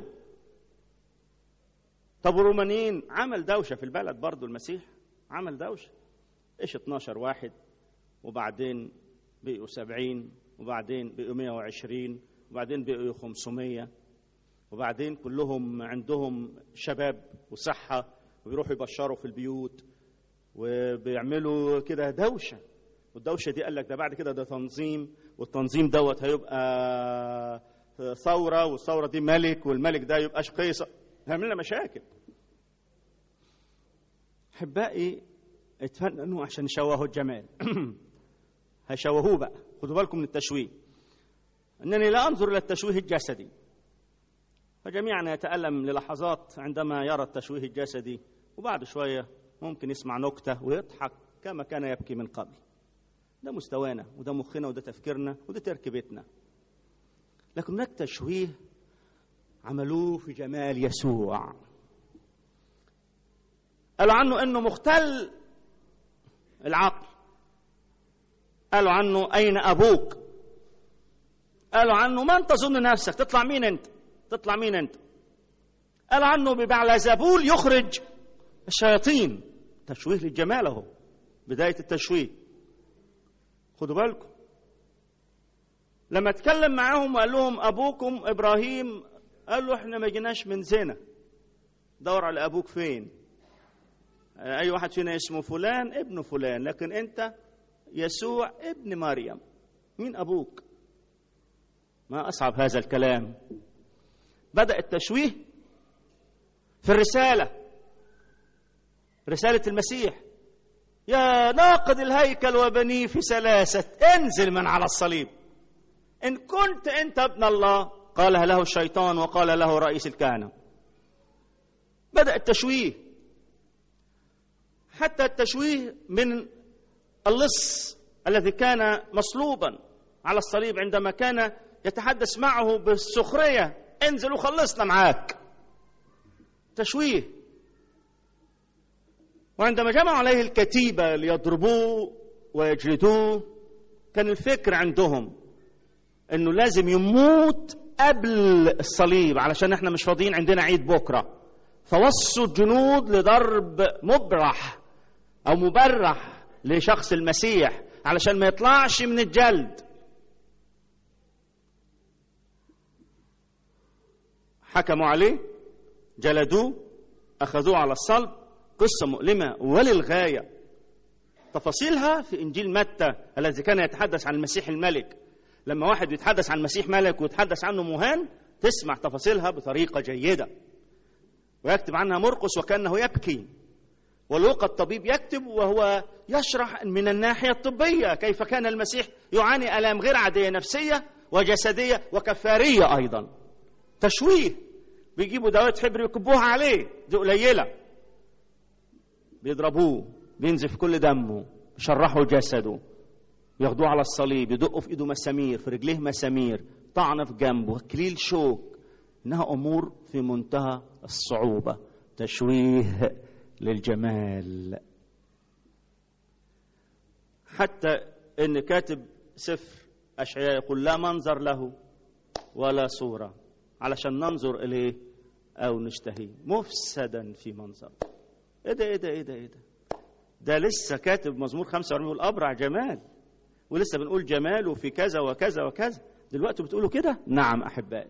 Speaker 1: طب الرومانيين عمل دوشه في البلد برضو المسيح عمل دوشه ايش 12 واحد وبعدين بقوا 70 وبعدين بقوا 120 وبعدين بقوا 500 وبعدين كلهم عندهم شباب وصحه وبيروحوا يبشروا في البيوت وبيعملوا كده دوشه والدوشه دي قال لك ده بعد كده ده تنظيم والتنظيم دوت هيبقى ثوره والثوره دي ملك والملك ده يبقى قيصر هيعمل لنا مشاكل احبائي اتفننوا عشان يشوهوا الجمال هيشوهوه بقى خدوا بالكم من التشويه انني لا انظر الى التشويه الجسدي فجميعنا يتالم للحظات عندما يرى التشويه الجسدي وبعد شويه ممكن يسمع نكته ويضحك كما كان يبكي من قبل ده مستوانا وده مخنا وده تفكيرنا وده تركيبتنا لكن هناك تشويه عملوه في جمال يسوع قالوا عنه انه مختل العقل قالوا عنه اين ابوك قالوا عنه من تظن نفسك تطلع مين انت تطلع مين انت قالوا عنه ببعلزبول يخرج الشياطين تشويه للجمال اهو بدايه التشويه خدوا بالكم لما اتكلم معاهم وقال لهم ابوكم ابراهيم قال له احنا ما جيناش من زنا دور على ابوك فين اي واحد فينا اسمه فلان ابن فلان لكن انت يسوع ابن مريم مين ابوك ما اصعب هذا الكلام بدا التشويه في الرساله رساله المسيح يا ناقد الهيكل وبنيه في سلاسه انزل من على الصليب ان كنت انت ابن الله قالها له الشيطان وقال له رئيس الكهنه بدا التشويه حتى التشويه من اللص الذي كان مصلوبا على الصليب عندما كان يتحدث معه بالسخريه انزل وخلصنا معاك تشويه وعندما جمعوا عليه الكتيبه ليضربوه ويجلدوه كان الفكر عندهم انه لازم يموت قبل الصليب علشان احنا مش فاضيين عندنا عيد بكره فوصوا الجنود لضرب مبرح او مبرح لشخص المسيح علشان ما يطلعش من الجلد حكموا عليه جلدوه اخذوه على الصلب قصه مؤلمه وللغايه تفاصيلها في انجيل متى الذي كان يتحدث عن المسيح الملك لما واحد يتحدث عن المسيح ملك ويتحدث عنه مهان تسمع تفاصيلها بطريقه جيده ويكتب عنها مرقس وكانه يبكي ولوقا الطبيب يكتب وهو يشرح من الناحيه الطبيه كيف كان المسيح يعاني الام غير عاديه نفسيه وجسديه وكفاريه ايضا تشويه بيجيبوا دوات حبر يكبوها عليه دي قليله بيضربوه بينزف كل دمه يشرحوا جسده ياخدوه على الصليب يدقوا في ايده مسامير في رجليه مسامير طعنه في جنبه كليل شوك انها امور في منتهى الصعوبه تشويه للجمال حتى ان كاتب سفر اشعياء يقول لا منظر له ولا صوره علشان ننظر اليه او نشتهيه مفسدا في منظر ايه ده ايه ده ايه ده ايه ده ده لسه كاتب مزمور 45 يقول ابرع جمال ولسه بنقول جماله في كذا وكذا وكذا دلوقتي بتقولوا كده نعم احبائي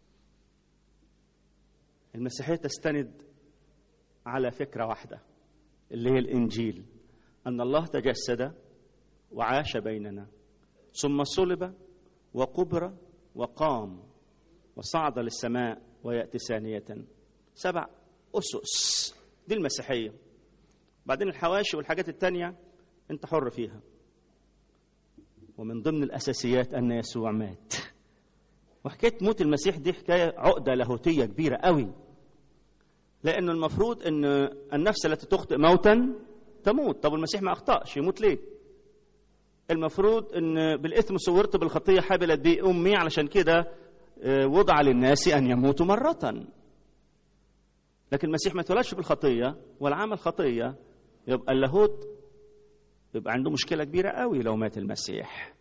Speaker 1: المسيحيه تستند على فكره واحده اللي هي الانجيل ان الله تجسد وعاش بيننا ثم صلب وقبر وقام وصعد للسماء وياتي ثانيه سبع اسس دي المسيحيه بعدين الحواشي والحاجات التانية انت حر فيها ومن ضمن الاساسيات ان يسوع مات وحكايه موت المسيح دي حكايه عقده لاهوتيه كبيره قوي لانه المفروض ان النفس التي تخطئ موتا تموت طب المسيح ما اخطاش يموت ليه المفروض ان بالاثم صورت بالخطيه حبلت بي امي علشان كده وضع للناس ان يموتوا مره لكن المسيح ما اتولدش بالخطيه ولا عمل خطيه يبقى اللاهوت يبقى عنده مشكله كبيره قوي لو مات المسيح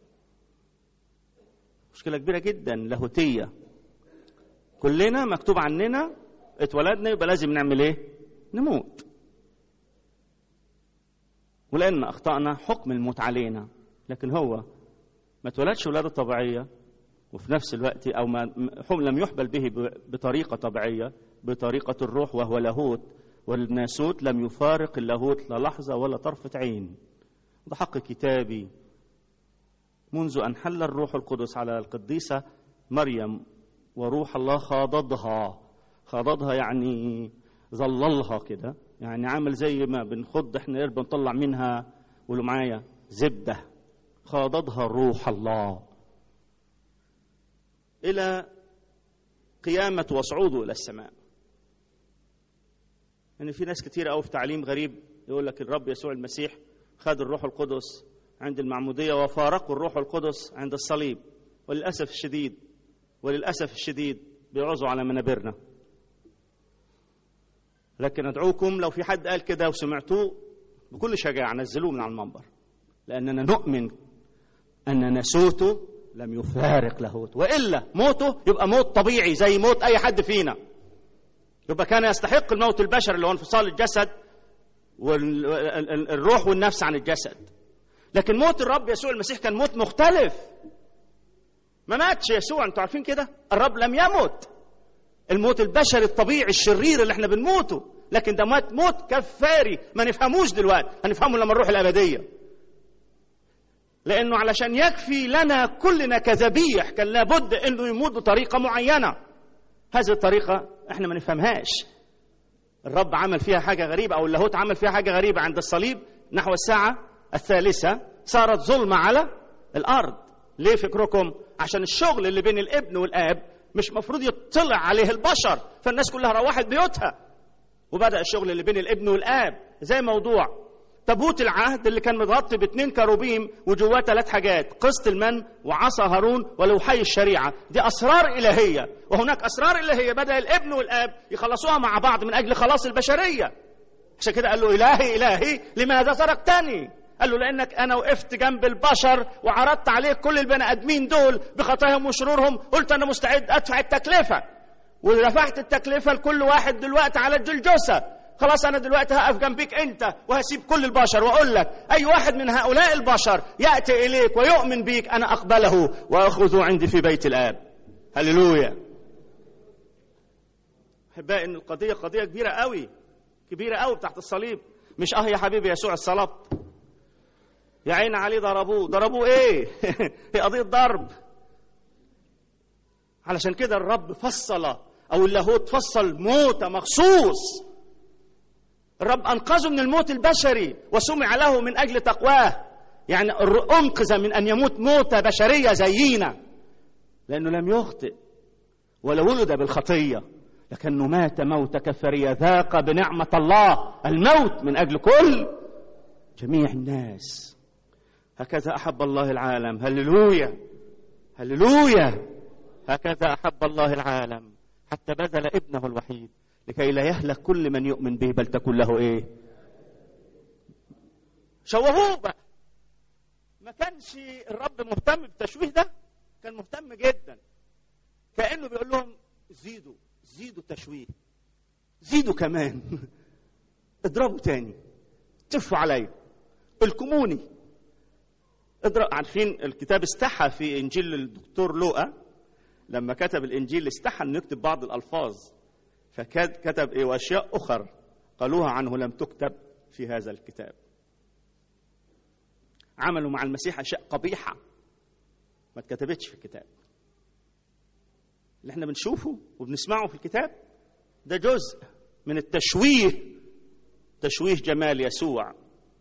Speaker 1: مشكله كبيره جدا لاهوتيه كلنا مكتوب عننا اتولدنا يبقى لازم نعمل ايه نموت ولان اخطانا حكم الموت علينا لكن هو ما اتولدش ولاده طبيعيه وفي نفس الوقت او ما لم يحبل به بطريقه طبيعيه بطريقه الروح وهو لاهوت والناسوت لم يفارق اللاهوت لا لحظه ولا طرفه عين ده حق كتابي منذ ان حل الروح القدس على القديسه مريم وروح الله خاضدها خاضدها يعني ظللها كده يعني عامل زي ما بنخض احنا قربة نطلع منها قولوا معايا زبده خاضدها روح الله الى قيامه وصعوده الى السماء يعني في ناس كتير قوي في تعليم غريب يقول لك الرب يسوع المسيح خد الروح القدس عند المعموديه وفارقوا الروح القدس عند الصليب وللاسف الشديد وللاسف الشديد بيعوزوا على منابرنا لكن ادعوكم لو في حد قال كده وسمعتوه بكل شجاعه نزلوه من على المنبر لاننا نؤمن ان نسوته لم يفارق لاهوت والا موته يبقى موت طبيعي زي موت اي حد فينا يبقى كان يستحق الموت البشري اللي هو انفصال الجسد والروح والنفس عن الجسد لكن موت الرب يسوع المسيح كان موت مختلف ما ماتش يسوع انتوا عارفين كده الرب لم يمت الموت البشري الطبيعي الشرير اللي احنا بنموته لكن ده مات موت كفاري ما نفهموش دلوقتي هنفهمه لما نروح الابديه لانه علشان يكفي لنا كلنا كذبيح كان لابد انه يموت بطريقه معينه هذه الطريقه احنا ما نفهمهاش الرب عمل فيها حاجه غريبه او اللاهوت عمل فيها حاجه غريبه عند الصليب نحو الساعه الثالثه صارت ظلمه على الارض ليه فكركم عشان الشغل اللي بين الابن والاب مش مفروض يطلع عليه البشر فالناس كلها روحت بيوتها وبدا الشغل اللي بين الابن والاب زي موضوع تابوت العهد اللي كان متغطي باثنين كروبيم وجواه ثلاث حاجات قسط المن وعصا هارون ولوحي الشريعه دي اسرار الهيه وهناك اسرار الهيه بدا الابن والاب يخلصوها مع بعض من اجل خلاص البشريه عشان كده قال له الهي الهي لماذا تركتني قال له لانك انا وقفت جنب البشر وعرضت عليك كل البني ادمين دول بخطاياهم وشرورهم قلت انا مستعد ادفع التكلفه ودفعت التكلفه لكل واحد دلوقتي على الجلجسه خلاص انا دلوقتي هقف جنبيك انت وهسيب كل البشر واقول لك اي واحد من هؤلاء البشر ياتي اليك ويؤمن بيك انا اقبله واخذه عندي في بيت الاب هللويا احبائي ان القضيه قضيه كبيره قوي كبيره قوي تحت الصليب مش اه يا حبيبي يسوع الصلبت يا عين عليه ضربوه ضربوه ايه هي قضيه ضرب علشان كده الرب فصل او اللاهوت فصل موته مخصوص الرب انقذه من الموت البشري وسمع له من اجل تقواه يعني انقذ من ان يموت موته بشريه زينا لانه لم يخطئ ولا ولد بالخطيه لكنه مات موت كفرية ذاق بنعمة الله الموت من أجل كل جميع الناس هكذا أحب الله العالم هللويا هللويا هكذا أحب الله العالم حتى بذل ابنه الوحيد لكي لا يهلك كل من يؤمن به بل تكون له إيه شوهوه بقى ما كانش الرب مهتم بالتشويه ده كان مهتم جدا كأنه بيقول لهم زيدوا زيدوا التشويه زيدوا كمان اضربوا تاني تفوا عليا الكموني اضرب عارفين الكتاب استحى في انجيل الدكتور لوقا لما كتب الانجيل استحى انه يكتب بعض الالفاظ فكتب ايه واشياء اخر قالوها عنه لم تكتب في هذا الكتاب عملوا مع المسيح اشياء قبيحه ما اتكتبتش في الكتاب اللي احنا بنشوفه وبنسمعه في الكتاب ده جزء من التشويه تشويه جمال يسوع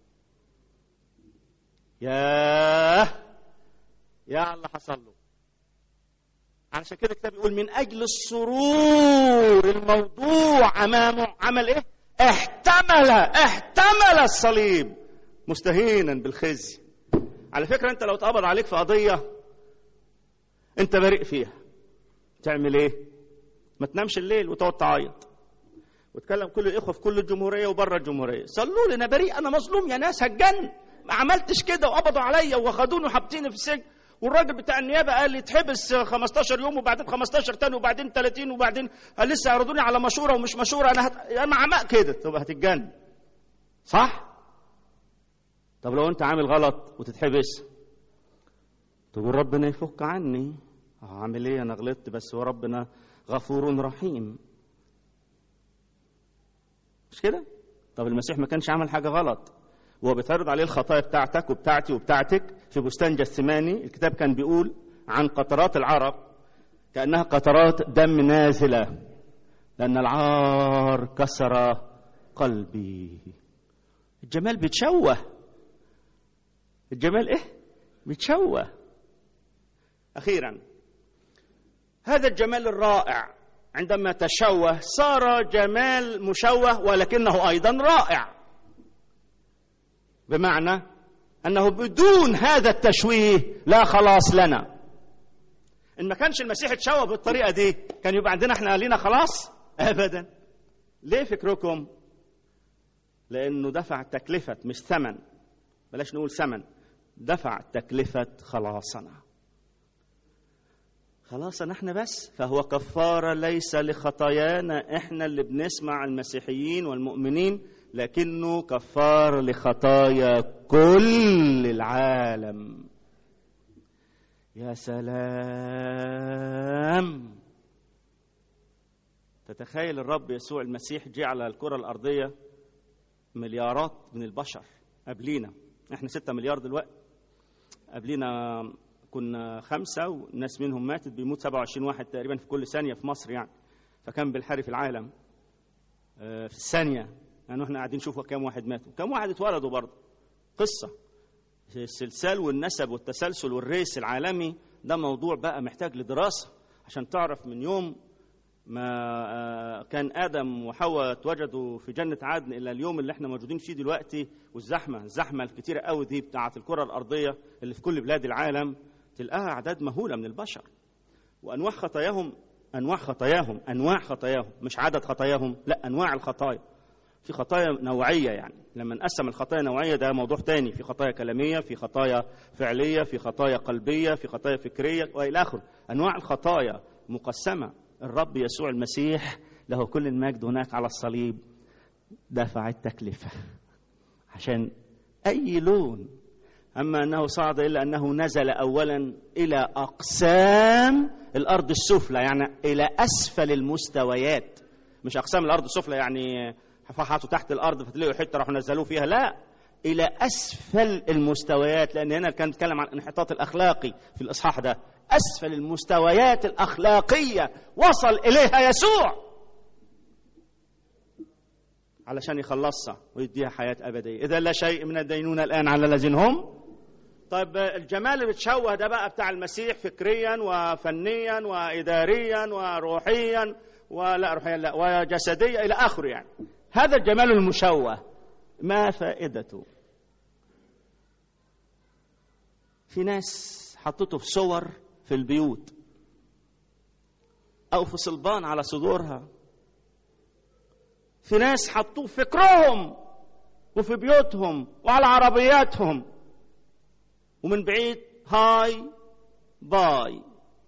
Speaker 1: ياه يا الله حصل له علشان كده الكتاب يقول من اجل السرور الموضوع امامه عمل ايه احتمل احتمل الصليب مستهينا بالخزي على فكره انت لو اتقبض عليك في قضيه انت بريء فيها تعمل ايه ما تنامش الليل وتقعد تعيط وتكلم كل الاخوه في كل الجمهوريه وبره الجمهوريه صلوا لي انا بريء انا مظلوم يا ناس هتجن ما عملتش كده وقبضوا عليا وخدوني وحبطيني في السجن والراجل بتاع النيابه قال لي اتحبس 15 يوم وبعدين 15 تاني وبعدين 30 وبعدين قال لسه هيردوني على مشوره ومش مشوره انا هت... انا عماء كده تبقى هتتجن صح طب لو انت عامل غلط وتتحبس تقول ربنا يفك عني اعمل ايه انا غلطت بس هو ربنا غفور رحيم مش كده طب المسيح ما كانش عمل حاجه غلط وهو بيتعرض عليه الخطايا بتاعتك وبتاعتي وبتاعتك في بستان جثماني الكتاب كان بيقول عن قطرات العرق كانها قطرات دم نازله لان العار كسر قلبي الجمال بيتشوه الجمال ايه بيتشوه اخيرا هذا الجمال الرائع عندما تشوه صار جمال مشوه ولكنه ايضا رائع بمعنى انه بدون هذا التشويه لا خلاص لنا ان ما كانش المسيح اتشوه بالطريقه دي كان يبقى عندنا احنا لينا خلاص ابدا ليه فكركم لانه دفع تكلفه مش ثمن بلاش نقول ثمن دفع تكلفه خلاصنا خلاصنا احنا بس فهو كفاره ليس لخطايانا احنا اللي بنسمع المسيحيين والمؤمنين لكنه كفار لخطايا كل العالم يا سلام تتخيل الرب يسوع المسيح جه على الكرة الأرضية مليارات من البشر قبلينا احنا ستة مليار دلوقتي قبلينا كنا خمسة والناس منهم ماتت بيموت 27 واحد تقريبا في كل ثانية في مصر يعني فكان بالحري في العالم في الثانية يعني احنا قاعدين نشوف كم واحد ماتوا كم واحد اتولدوا برضه قصة السلسال والنسب والتسلسل والريس العالمي ده موضوع بقى محتاج لدراسة عشان تعرف من يوم ما كان آدم وحواء اتوجدوا في جنة عدن إلى اليوم اللي احنا موجودين فيه دلوقتي والزحمة الزحمة الكتيرة قوي دي بتاعة الكرة الأرضية اللي في كل بلاد العالم تلقاها أعداد مهولة من البشر وأنواع خطاياهم أنواع خطاياهم أنواع خطاياهم مش عدد خطاياهم لا أنواع الخطايا في خطايا نوعية يعني لما نقسم الخطايا نوعية ده موضوع تاني في خطايا كلامية في خطايا فعلية في خطايا قلبية في خطايا فكرية وإلى آخره أنواع الخطايا مقسمة الرب يسوع المسيح له كل المجد هناك على الصليب دفع التكلفة عشان أي لون أما أنه صعد إلا أنه نزل أولا إلى أقسام الأرض السفلى يعني إلى أسفل المستويات مش أقسام الأرض السفلى يعني فحطوا تحت الارض فتلاقوا حته راحوا نزلوه فيها لا الى اسفل المستويات لان هنا كان بيتكلم عن الانحطاط الاخلاقي في الاصحاح ده اسفل المستويات الاخلاقيه وصل اليها يسوع علشان يخلصها ويديها حياة أبدية إذا لا شيء من الدينونة الآن على الذين هم طيب الجمال اللي بتشوه ده بقى بتاع المسيح فكريا وفنيا وإداريا وروحيا ولا روحيا لا وجسديا إلى آخره يعني هذا الجمال المشوه ما فائدته في ناس حطته في صور في البيوت أو في صلبان على صدورها في ناس حطوه في فكرهم وفي بيوتهم وعلى عربياتهم ومن بعيد هاي باي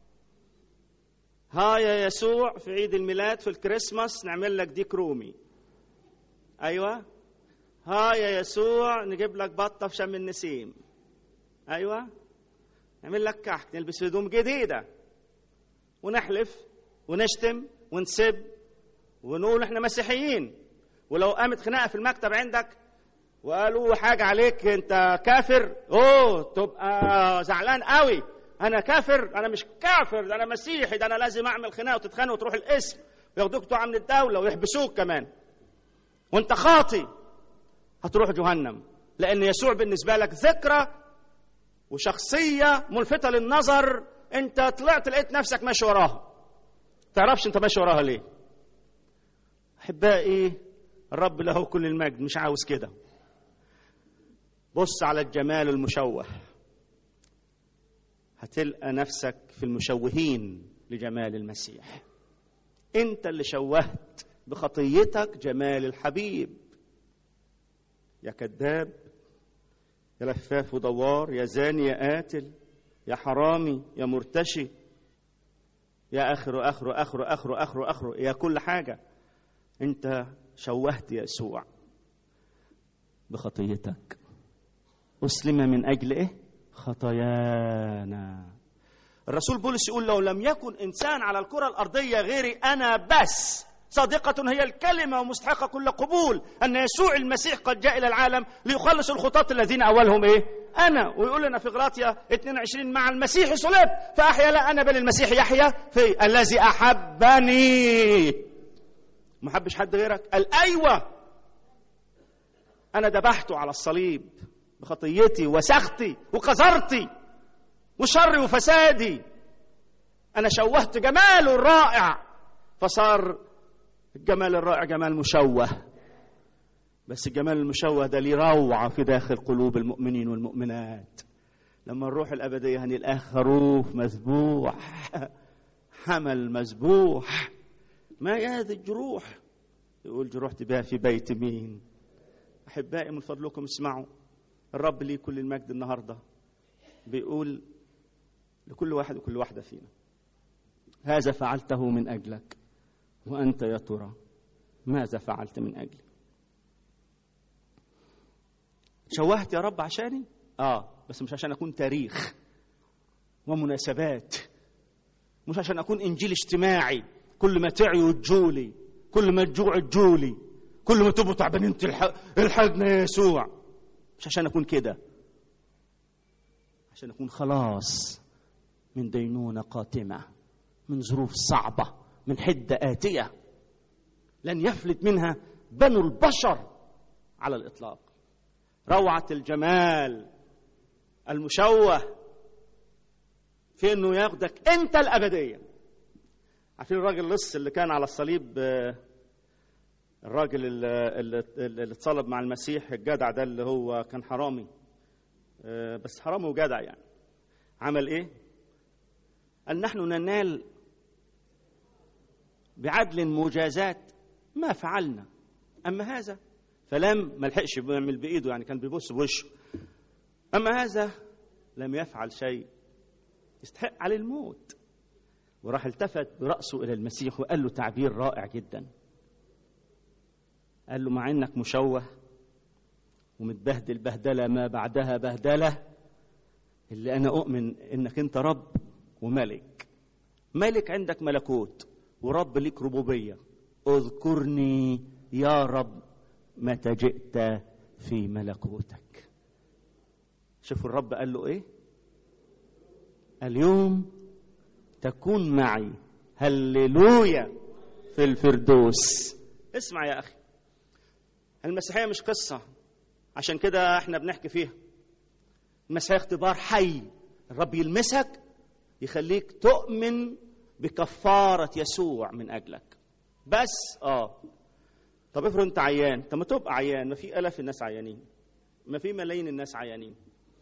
Speaker 1: هاي يا يسوع في عيد الميلاد في الكريسماس نعمل لك ديك رومي ايوه هاي يا يسوع نجيب لك بطه في شم النسيم ايوه نعمل لك كحك نلبس هدوم جديده ونحلف ونشتم ونسب ونقول احنا مسيحيين ولو قامت خناقه في المكتب عندك وقالوا حاجه عليك انت كافر اوه تبقى زعلان قوي انا كافر انا مش كافر ده انا مسيحي ده انا لازم اعمل خناقه وتتخانق وتروح القسم وياخدوك تقع من الدوله ويحبسوك كمان وانت خاطي هتروح جهنم لان يسوع بالنسبه لك ذكرى وشخصيه ملفته للنظر انت طلعت لقيت نفسك ماشي وراها تعرفش انت ماشي وراها ليه احبائي الرب له كل المجد مش عاوز كده بص على الجمال المشوه هتلقى نفسك في المشوهين لجمال المسيح انت اللي شوهت بخطيتك جمال الحبيب يا كذاب يا لفاف ودوار يا زاني يا قاتل يا حرامي يا مرتشي يا اخر اخر اخر اخر اخر اخر يا كل حاجه انت شوهت يسوع بخطيتك اسلم من اجل ايه خطايانا الرسول بولس يقول لو لم يكن انسان على الكره الارضيه غيري انا بس صادقة هي الكلمة ومستحقة كل قبول أن يسوع المسيح قد جاء إلى العالم ليخلص الخطاة الذين أولهم إيه؟ أنا ويقول لنا في غلاطيا 22 مع المسيح صلب فأحيا لا أنا بل المسيح يحيا في الذي أحبني ما حبش حد غيرك قال أيوة أنا ذبحته على الصليب بخطيتي وسختي وقذرتي وشري وفسادي أنا شوهت جماله الرائع فصار الجمال الرائع جمال مشوه بس الجمال المشوه ده ليه روعة في داخل قلوب المؤمنين والمؤمنات لما نروح الأبدية هنلقاه خروف مذبوح حمل مذبوح ما هذه الجروح يقول جروح بها في بيت مين أحبائي من فضلكم اسمعوا الرب ليه كل المجد النهاردة بيقول لكل واحد وكل واحدة فينا هذا فعلته من أجلك وأنت يا ترى ماذا فعلت من أجلي شوهت يا رب عشاني آه بس مش عشان أكون تاريخ ومناسبات مش عشان أكون إنجيل اجتماعي كل ما تعيوا تجولي كل ما تجوع تجولي كل ما تبقوا تعبانين الحقنا يا يسوع مش عشان أكون كده عشان أكون خلاص من دينونة قاتمة من ظروف صعبة من حدة آتية لن يفلت منها بنو البشر على الإطلاق روعة الجمال المشوه في انه ياخدك انت الابديه عارفين الراجل اللص اللي كان على الصليب الراجل اللي, اللي اتصلب مع المسيح الجدع ده اللي هو كان حرامي بس حرامي وجدع يعني عمل ايه قال نحن ننال بعدل مجازات ما فعلنا اما هذا فلم ما لحقش يعمل بايده يعني كان بيبص بوشه اما هذا لم يفعل شيء يستحق عليه الموت وراح التفت براسه الى المسيح وقال له تعبير رائع جدا قال له مع انك مشوه ومتبهدل بهدله ما بعدها بهدله اللي انا اؤمن انك انت رب وملك ملك عندك ملكوت ورب ليك ربوبيه اذكرني يا رب متى جئت في ملكوتك شوفوا الرب قال له ايه اليوم تكون معي هللويا في الفردوس اسمع يا اخي المسيحيه مش قصه عشان كده احنا بنحكي فيها المسيحيه اختبار حي الرب يلمسك يخليك تؤمن بكفاره يسوع من اجلك بس اه طب افرض انت عيان طب ما تبقى عيان ما في الاف الناس عيانين ما في ملايين الناس عيانين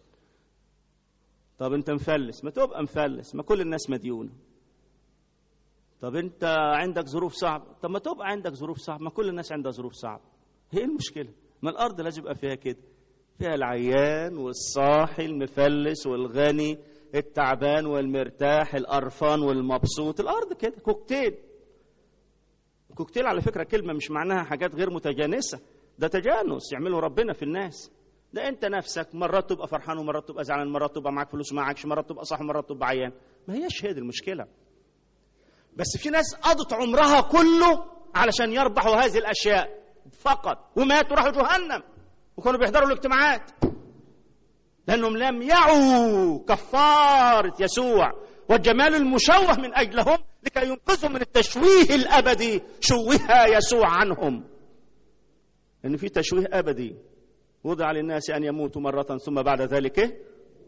Speaker 1: طب انت مفلس ما تبقى مفلس ما كل الناس مديونه طب انت عندك ظروف صعبه طب ما تبقى عندك ظروف صعبه ما كل الناس عندها ظروف صعبه هي المشكله ما الارض لازم يبقى فيها كده فيها العيان والصاحي المفلس والغني التعبان والمرتاح القرفان والمبسوط الارض كده كوكتيل كوكتيل على فكره كلمه مش معناها حاجات غير متجانسه ده تجانس يعمله ربنا في الناس ده انت نفسك مرات تبقى فرحان ومرات تبقى زعلان مرات تبقى معاك فلوس معكش مرات تبقى صح ومرات تبقى عيان ما هيش هي دي المشكله بس في ناس قضت عمرها كله علشان يربحوا هذه الاشياء فقط وماتوا راحوا جهنم وكانوا بيحضروا الاجتماعات لانهم لم يعوا كفاره يسوع والجمال المشوه من اجلهم لكي ينقذهم من التشويه الابدي شوه يسوع عنهم ان في تشويه ابدي وضع للناس ان يموتوا مره ثم بعد ذلك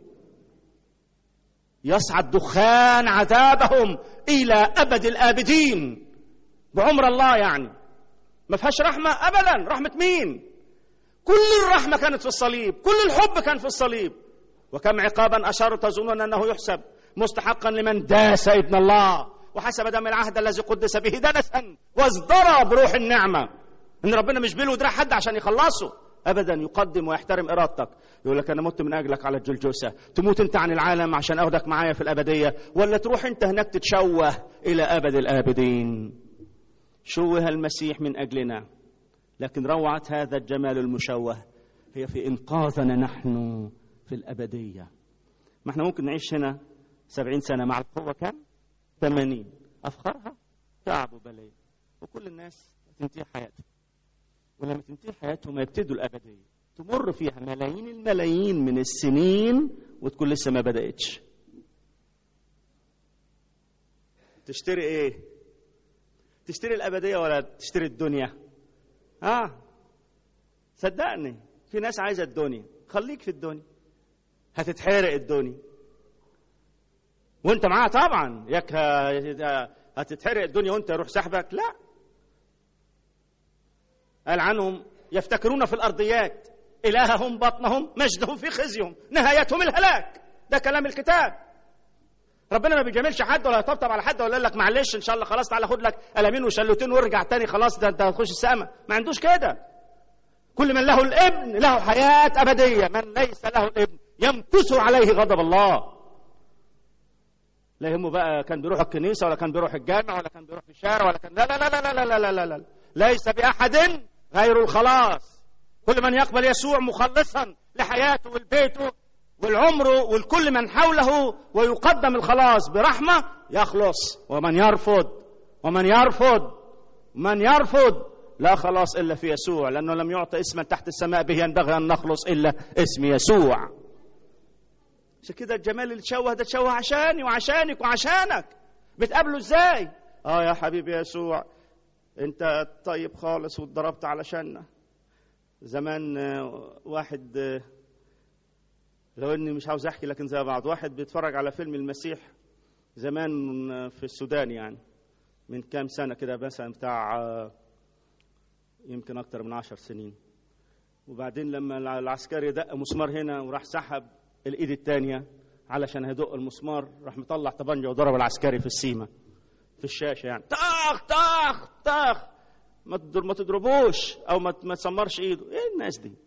Speaker 1: يصعد دخان عذابهم الى ابد الابدين بعمر الله يعني ما فيهاش رحمه ابدا رحمه مين كل الرحمه كانت في الصليب كل الحب كان في الصليب وكم عقابا اشاروا تظنون انه يحسب مستحقا لمن داس ابن الله وحسب دم العهد الذي قدس به دنسا وازدرى بروح النعمه ان ربنا مش بيلو دراع حد عشان يخلصه ابدا يقدم ويحترم ارادتك يقول لك انا مت من اجلك على الجلجوسه تموت انت عن العالم عشان اخدك معايا في الابديه ولا تروح انت هناك تتشوه الى ابد الابدين شوه المسيح من اجلنا لكن روعه هذا الجمال المشوه هي في انقاذنا نحن في الابديه ما احنا ممكن نعيش هنا سبعين سنه مع القوه كم ثمانين افخرها تعب وبلايا وكل الناس تنتهي حياتهم ولما تنتهي حياتهم يبتدوا الابديه تمر فيها ملايين الملايين من السنين وتكون لسه ما بداتش تشتري ايه تشتري الابديه ولا تشتري الدنيا اه صدقني في ناس عايزه الدنيا خليك في الدنيا هتتحرق الدنيا وانت معاها طبعا ياك هتتحرق الدنيا وانت يروح سحبك لا قال عنهم يفتكرون في الارضيات الههم بطنهم مجدهم في خزيهم نهايتهم الهلاك ده كلام الكتاب ربنا ما بيجاملش حد ولا يطبطب على حد ولا يقول لك معلش ان شاء الله خلاص تعالى خد لك قلمين وشلوتين وارجع تاني خلاص ده انت هتخش السماء ما عندوش كده كل من له الابن له حياه ابديه من ليس له الابن يمكث عليه غضب الله لا يهمه بقى كان بيروح الكنيسه ولا كان بيروح الجامع ولا كان بيروح في الشارع ولا كان لا لا لا لا لا لا لا لا, لا. ليس باحد غير الخلاص كل من يقبل يسوع مخلصا لحياته ولبيته والعمر والكل من حوله ويقدم الخلاص برحمه يخلص ومن يرفض ومن يرفض من يرفض لا خلاص الا في يسوع لانه لم يعطى اسما تحت السماء به ينبغي ان نخلص الا اسم يسوع عشان كده الجمال اللي تشوه ده تشوه عشاني وعشانك وعشانك بتقابله ازاي اه يا حبيبي يسوع انت طيب خالص واتضربت علشاننا زمان واحد لو اني مش عاوز احكي لكن زي بعض واحد بيتفرج على فيلم المسيح زمان في السودان يعني من كام سنه كده مثلا بتاع يمكن اكتر من عشر سنين وبعدين لما العسكري دق مسمار هنا وراح سحب الايد الثانيه علشان هيدق المسمار راح مطلع طبنجه وضرب العسكري في السيمه في الشاشه يعني طخ طخ طخ ما تضربوش او ما تسمرش ايده ايه الناس دي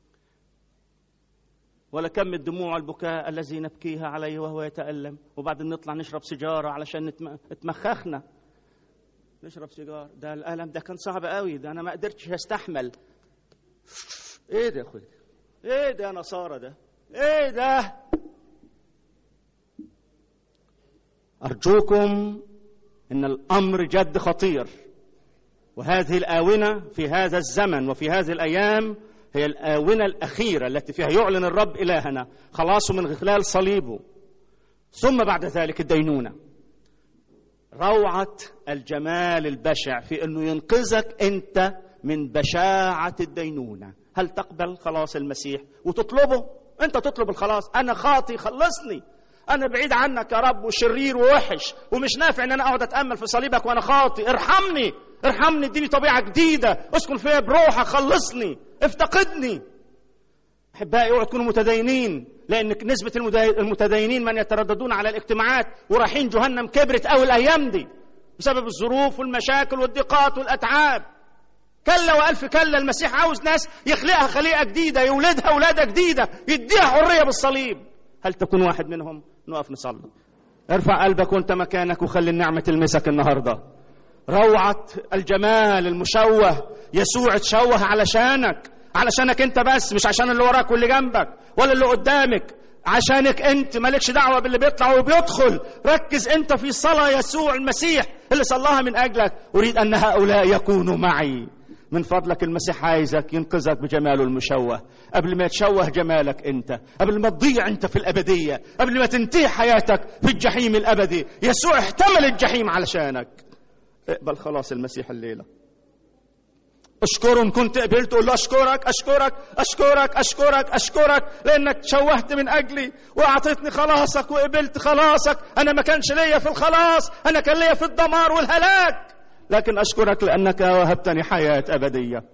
Speaker 1: ولا كم الدموع والبكاء الذي نبكيها عليه وهو يتألم وبعدين نطلع نشرب سيجارة علشان نتمخخنا نشرب سيجارة ده الألم ده كان صعب قوي ده أنا ما قدرتش أستحمل إيه ده يا أخوي إيه ده يا نصارى ده إيه ده أرجوكم إن الأمر جد خطير وهذه الآونة في هذا الزمن وفي هذه الأيام هي الآونة الأخيرة التي فيها يعلن الرب إلهنا خلاصه من خلال صليبه ثم بعد ذلك الدينونة روعة الجمال البشع في أنه ينقذك أنت من بشاعة الدينونة هل تقبل خلاص المسيح وتطلبه أنت تطلب الخلاص أنا خاطي خلصني أنا بعيد عنك يا رب وشرير ووحش ومش نافع إن أنا أقعد أتأمل في صليبك وأنا خاطي ارحمني ارحمني اديني طبيعة جديدة اسكن فيها بروحك خلصني افتقدني احبائي اوعوا تكونوا متدينين لان نسبه المتدينين من يترددون على الاجتماعات ورايحين جهنم كبرت قوي الايام دي بسبب الظروف والمشاكل والضيقات والاتعاب كلا والف كلا المسيح عاوز ناس يخلقها خليقه جديده يولدها ولاده جديده يديها حريه بالصليب هل تكون واحد منهم نقف نصلي ارفع قلبك وانت مكانك وخلي النعمه تلمسك النهارده روعه الجمال المشوه يسوع تشوه علشانك علشانك انت بس مش عشان اللي وراك واللي جنبك ولا اللي قدامك عشانك انت مالكش دعوه باللي بيطلع وبيدخل ركز انت في صلاه يسوع المسيح اللي صلاها من اجلك اريد ان هؤلاء يكونوا معي من فضلك المسيح عايزك ينقذك بجماله المشوه قبل ما يتشوه جمالك انت قبل ما تضيع انت في الابديه قبل ما تنتهي حياتك في الجحيم الابدي يسوع احتمل الجحيم علشانك اقبل خلاص المسيح الليله اشكره ان كنت قبلت قول له اشكرك اشكرك اشكرك اشكرك اشكرك لانك تشوهت من اجلي واعطيتني خلاصك وقبلت خلاصك انا ما كانش ليا في الخلاص انا كان ليا في الدمار والهلاك لكن اشكرك لانك وهبتني حياه ابديه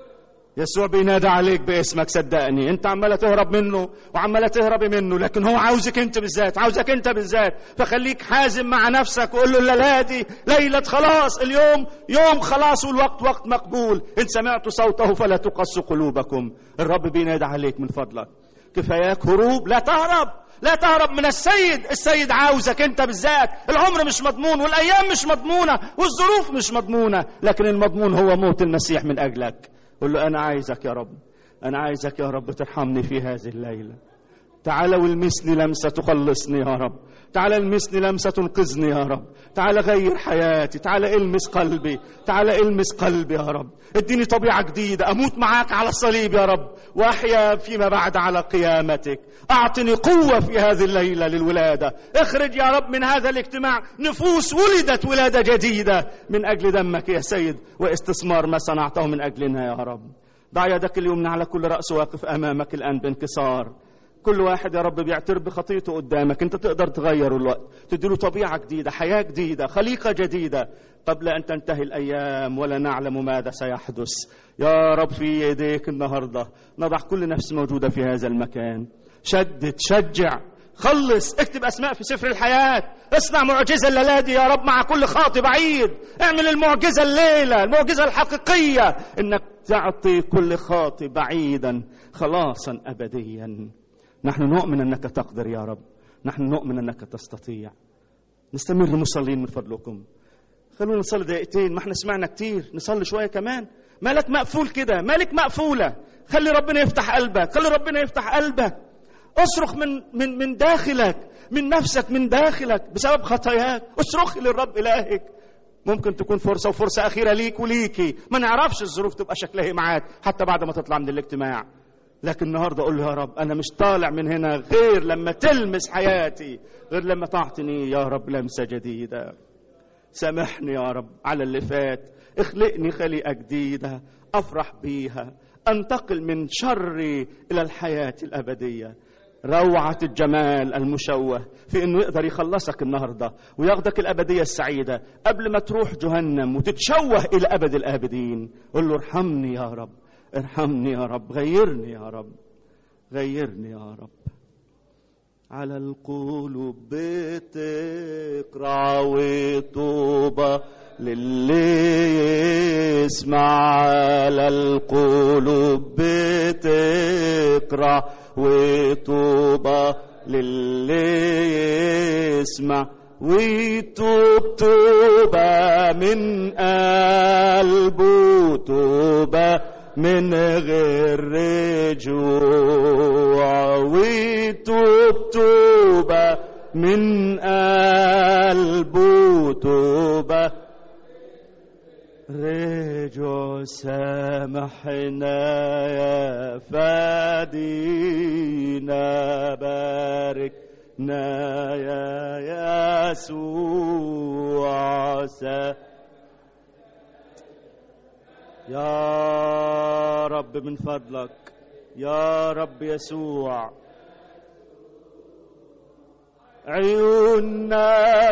Speaker 1: يسوع بينادى عليك باسمك صدقني انت عماله تهرب منه وعماله تهربي منه لكن هو عاوزك انت بالذات عاوزك انت بالذات فخليك حازم مع نفسك وقول له الليله دي ليله خلاص اليوم يوم خلاص والوقت وقت مقبول ان سمعت صوته فلا تقص قلوبكم الرب بينادى عليك من فضلك كفاياك هروب لا تهرب لا تهرب من السيد السيد عاوزك انت بالذات العمر مش مضمون والايام مش مضمونه والظروف مش مضمونه لكن المضمون هو موت المسيح من اجلك قل له أنا عايزك يا رب أنا عايزك يا رب ترحمني في هذه الليلة تعال والمسني لمسة تخلصني يا رب تعال المسني لمسة تنقذني يا رب تعال غير حياتي تعال المس قلبي تعال المس قلبي يا رب اديني طبيعة جديدة أموت معاك على الصليب يا رب وأحيا فيما بعد على قيامتك أعطني قوة في هذه الليلة للولادة اخرج يا رب من هذا الاجتماع نفوس ولدت ولادة جديدة من أجل دمك يا سيد واستثمار ما صنعته من أجلنا يا رب ضع يدك اليمنى على كل رأس واقف أمامك الآن بانكسار كل واحد يا رب بيعترف بخطيته قدامك انت تقدر تغيره الوقت تديله طبيعة جديدة حياة جديدة خليقة جديدة قبل أن تنتهي الأيام ولا نعلم ماذا سيحدث يا رب في يديك النهاردة نضع كل نفس موجودة في هذا المكان شدد شجع خلص اكتب أسماء في سفر الحياة اصنع معجزة الليلة دي يا رب مع كل خاطي بعيد اعمل المعجزة الليلة المعجزة الحقيقية انك تعطي كل خاطي بعيدا خلاصا أبديا نحن نؤمن انك تقدر يا رب نحن نؤمن انك تستطيع نستمر مصلين من فضلكم خلونا نصلي دقيقتين ما احنا سمعنا كتير نصلي شويه كمان مالك مقفول كده مالك مقفوله خلي ربنا يفتح قلبك خلي ربنا يفتح قلبك اصرخ من من من داخلك من نفسك من داخلك بسبب خطاياك اصرخ للرب الهك ممكن تكون فرصة وفرصة أخيرة ليك وليكي ما نعرفش الظروف تبقى شكلها إيه معاك حتى بعد ما تطلع من الاجتماع لكن النهارده اقول له يا رب انا مش طالع من هنا غير لما تلمس حياتي غير لما تعطيني يا رب لمسه جديده سامحني يا رب على اللي فات اخلقني خليقه جديده افرح بيها انتقل من شري الى الحياه الابديه روعة الجمال المشوه في انه يقدر يخلصك النهارده وياخدك الابديه السعيده قبل ما تروح جهنم وتتشوه الى ابد الابدين قل له ارحمني يا رب ارحمني يا رب غيرني يا رب غيرني يا رب على القلوب بتقرع وطوبى للي يسمع على القلوب بتقرع وطوبى للي يسمع ويتوب توبة من قلبه توبة من غير رجوع ويتوب توبة من قلبه توبة رجوع سامحنا يا فادينا باركنا يا يسوع سامحنا يا رب من فضلك يا رب يسوع عيوننا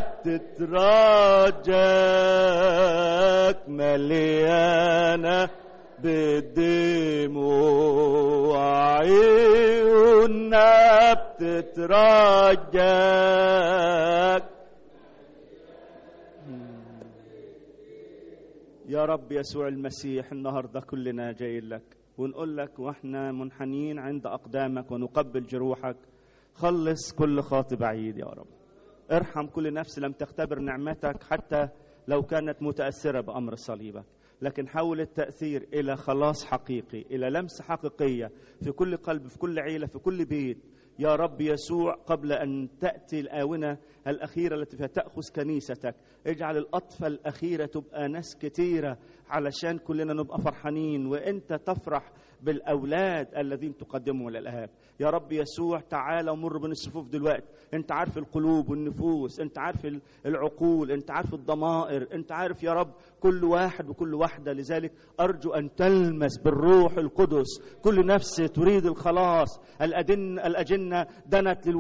Speaker 1: بتتراجك مليانة بالدموع عيوننا بتتراجك يا رب يسوع المسيح النهارده كلنا جايين لك ونقول لك واحنا منحنين عند اقدامك ونقبل جروحك خلص كل خاطئ بعيد يا رب ارحم كل نفس لم تختبر نعمتك حتى لو كانت متاثره بامر صليبك لكن حول التاثير الى خلاص حقيقي الى لمسه حقيقيه في كل قلب في كل عيله في كل بيت يا رب يسوع قبل ان تاتي الاونه الاخيره التي فيها تاخذ كنيستك اجعل الأطفة الاخيره تبقى ناس كتيره علشان كلنا نبقى فرحانين وانت تفرح بالاولاد الذين تقدمهم للاب يا رب يسوع تعالى ومر بين الصفوف دلوقتي انت عارف القلوب والنفوس انت عارف العقول انت عارف الضمائر انت عارف يا رب كل واحد وكل واحده لذلك ارجو ان تلمس بالروح القدس كل نفس تريد الخلاص الأدن الاجنه دنت للو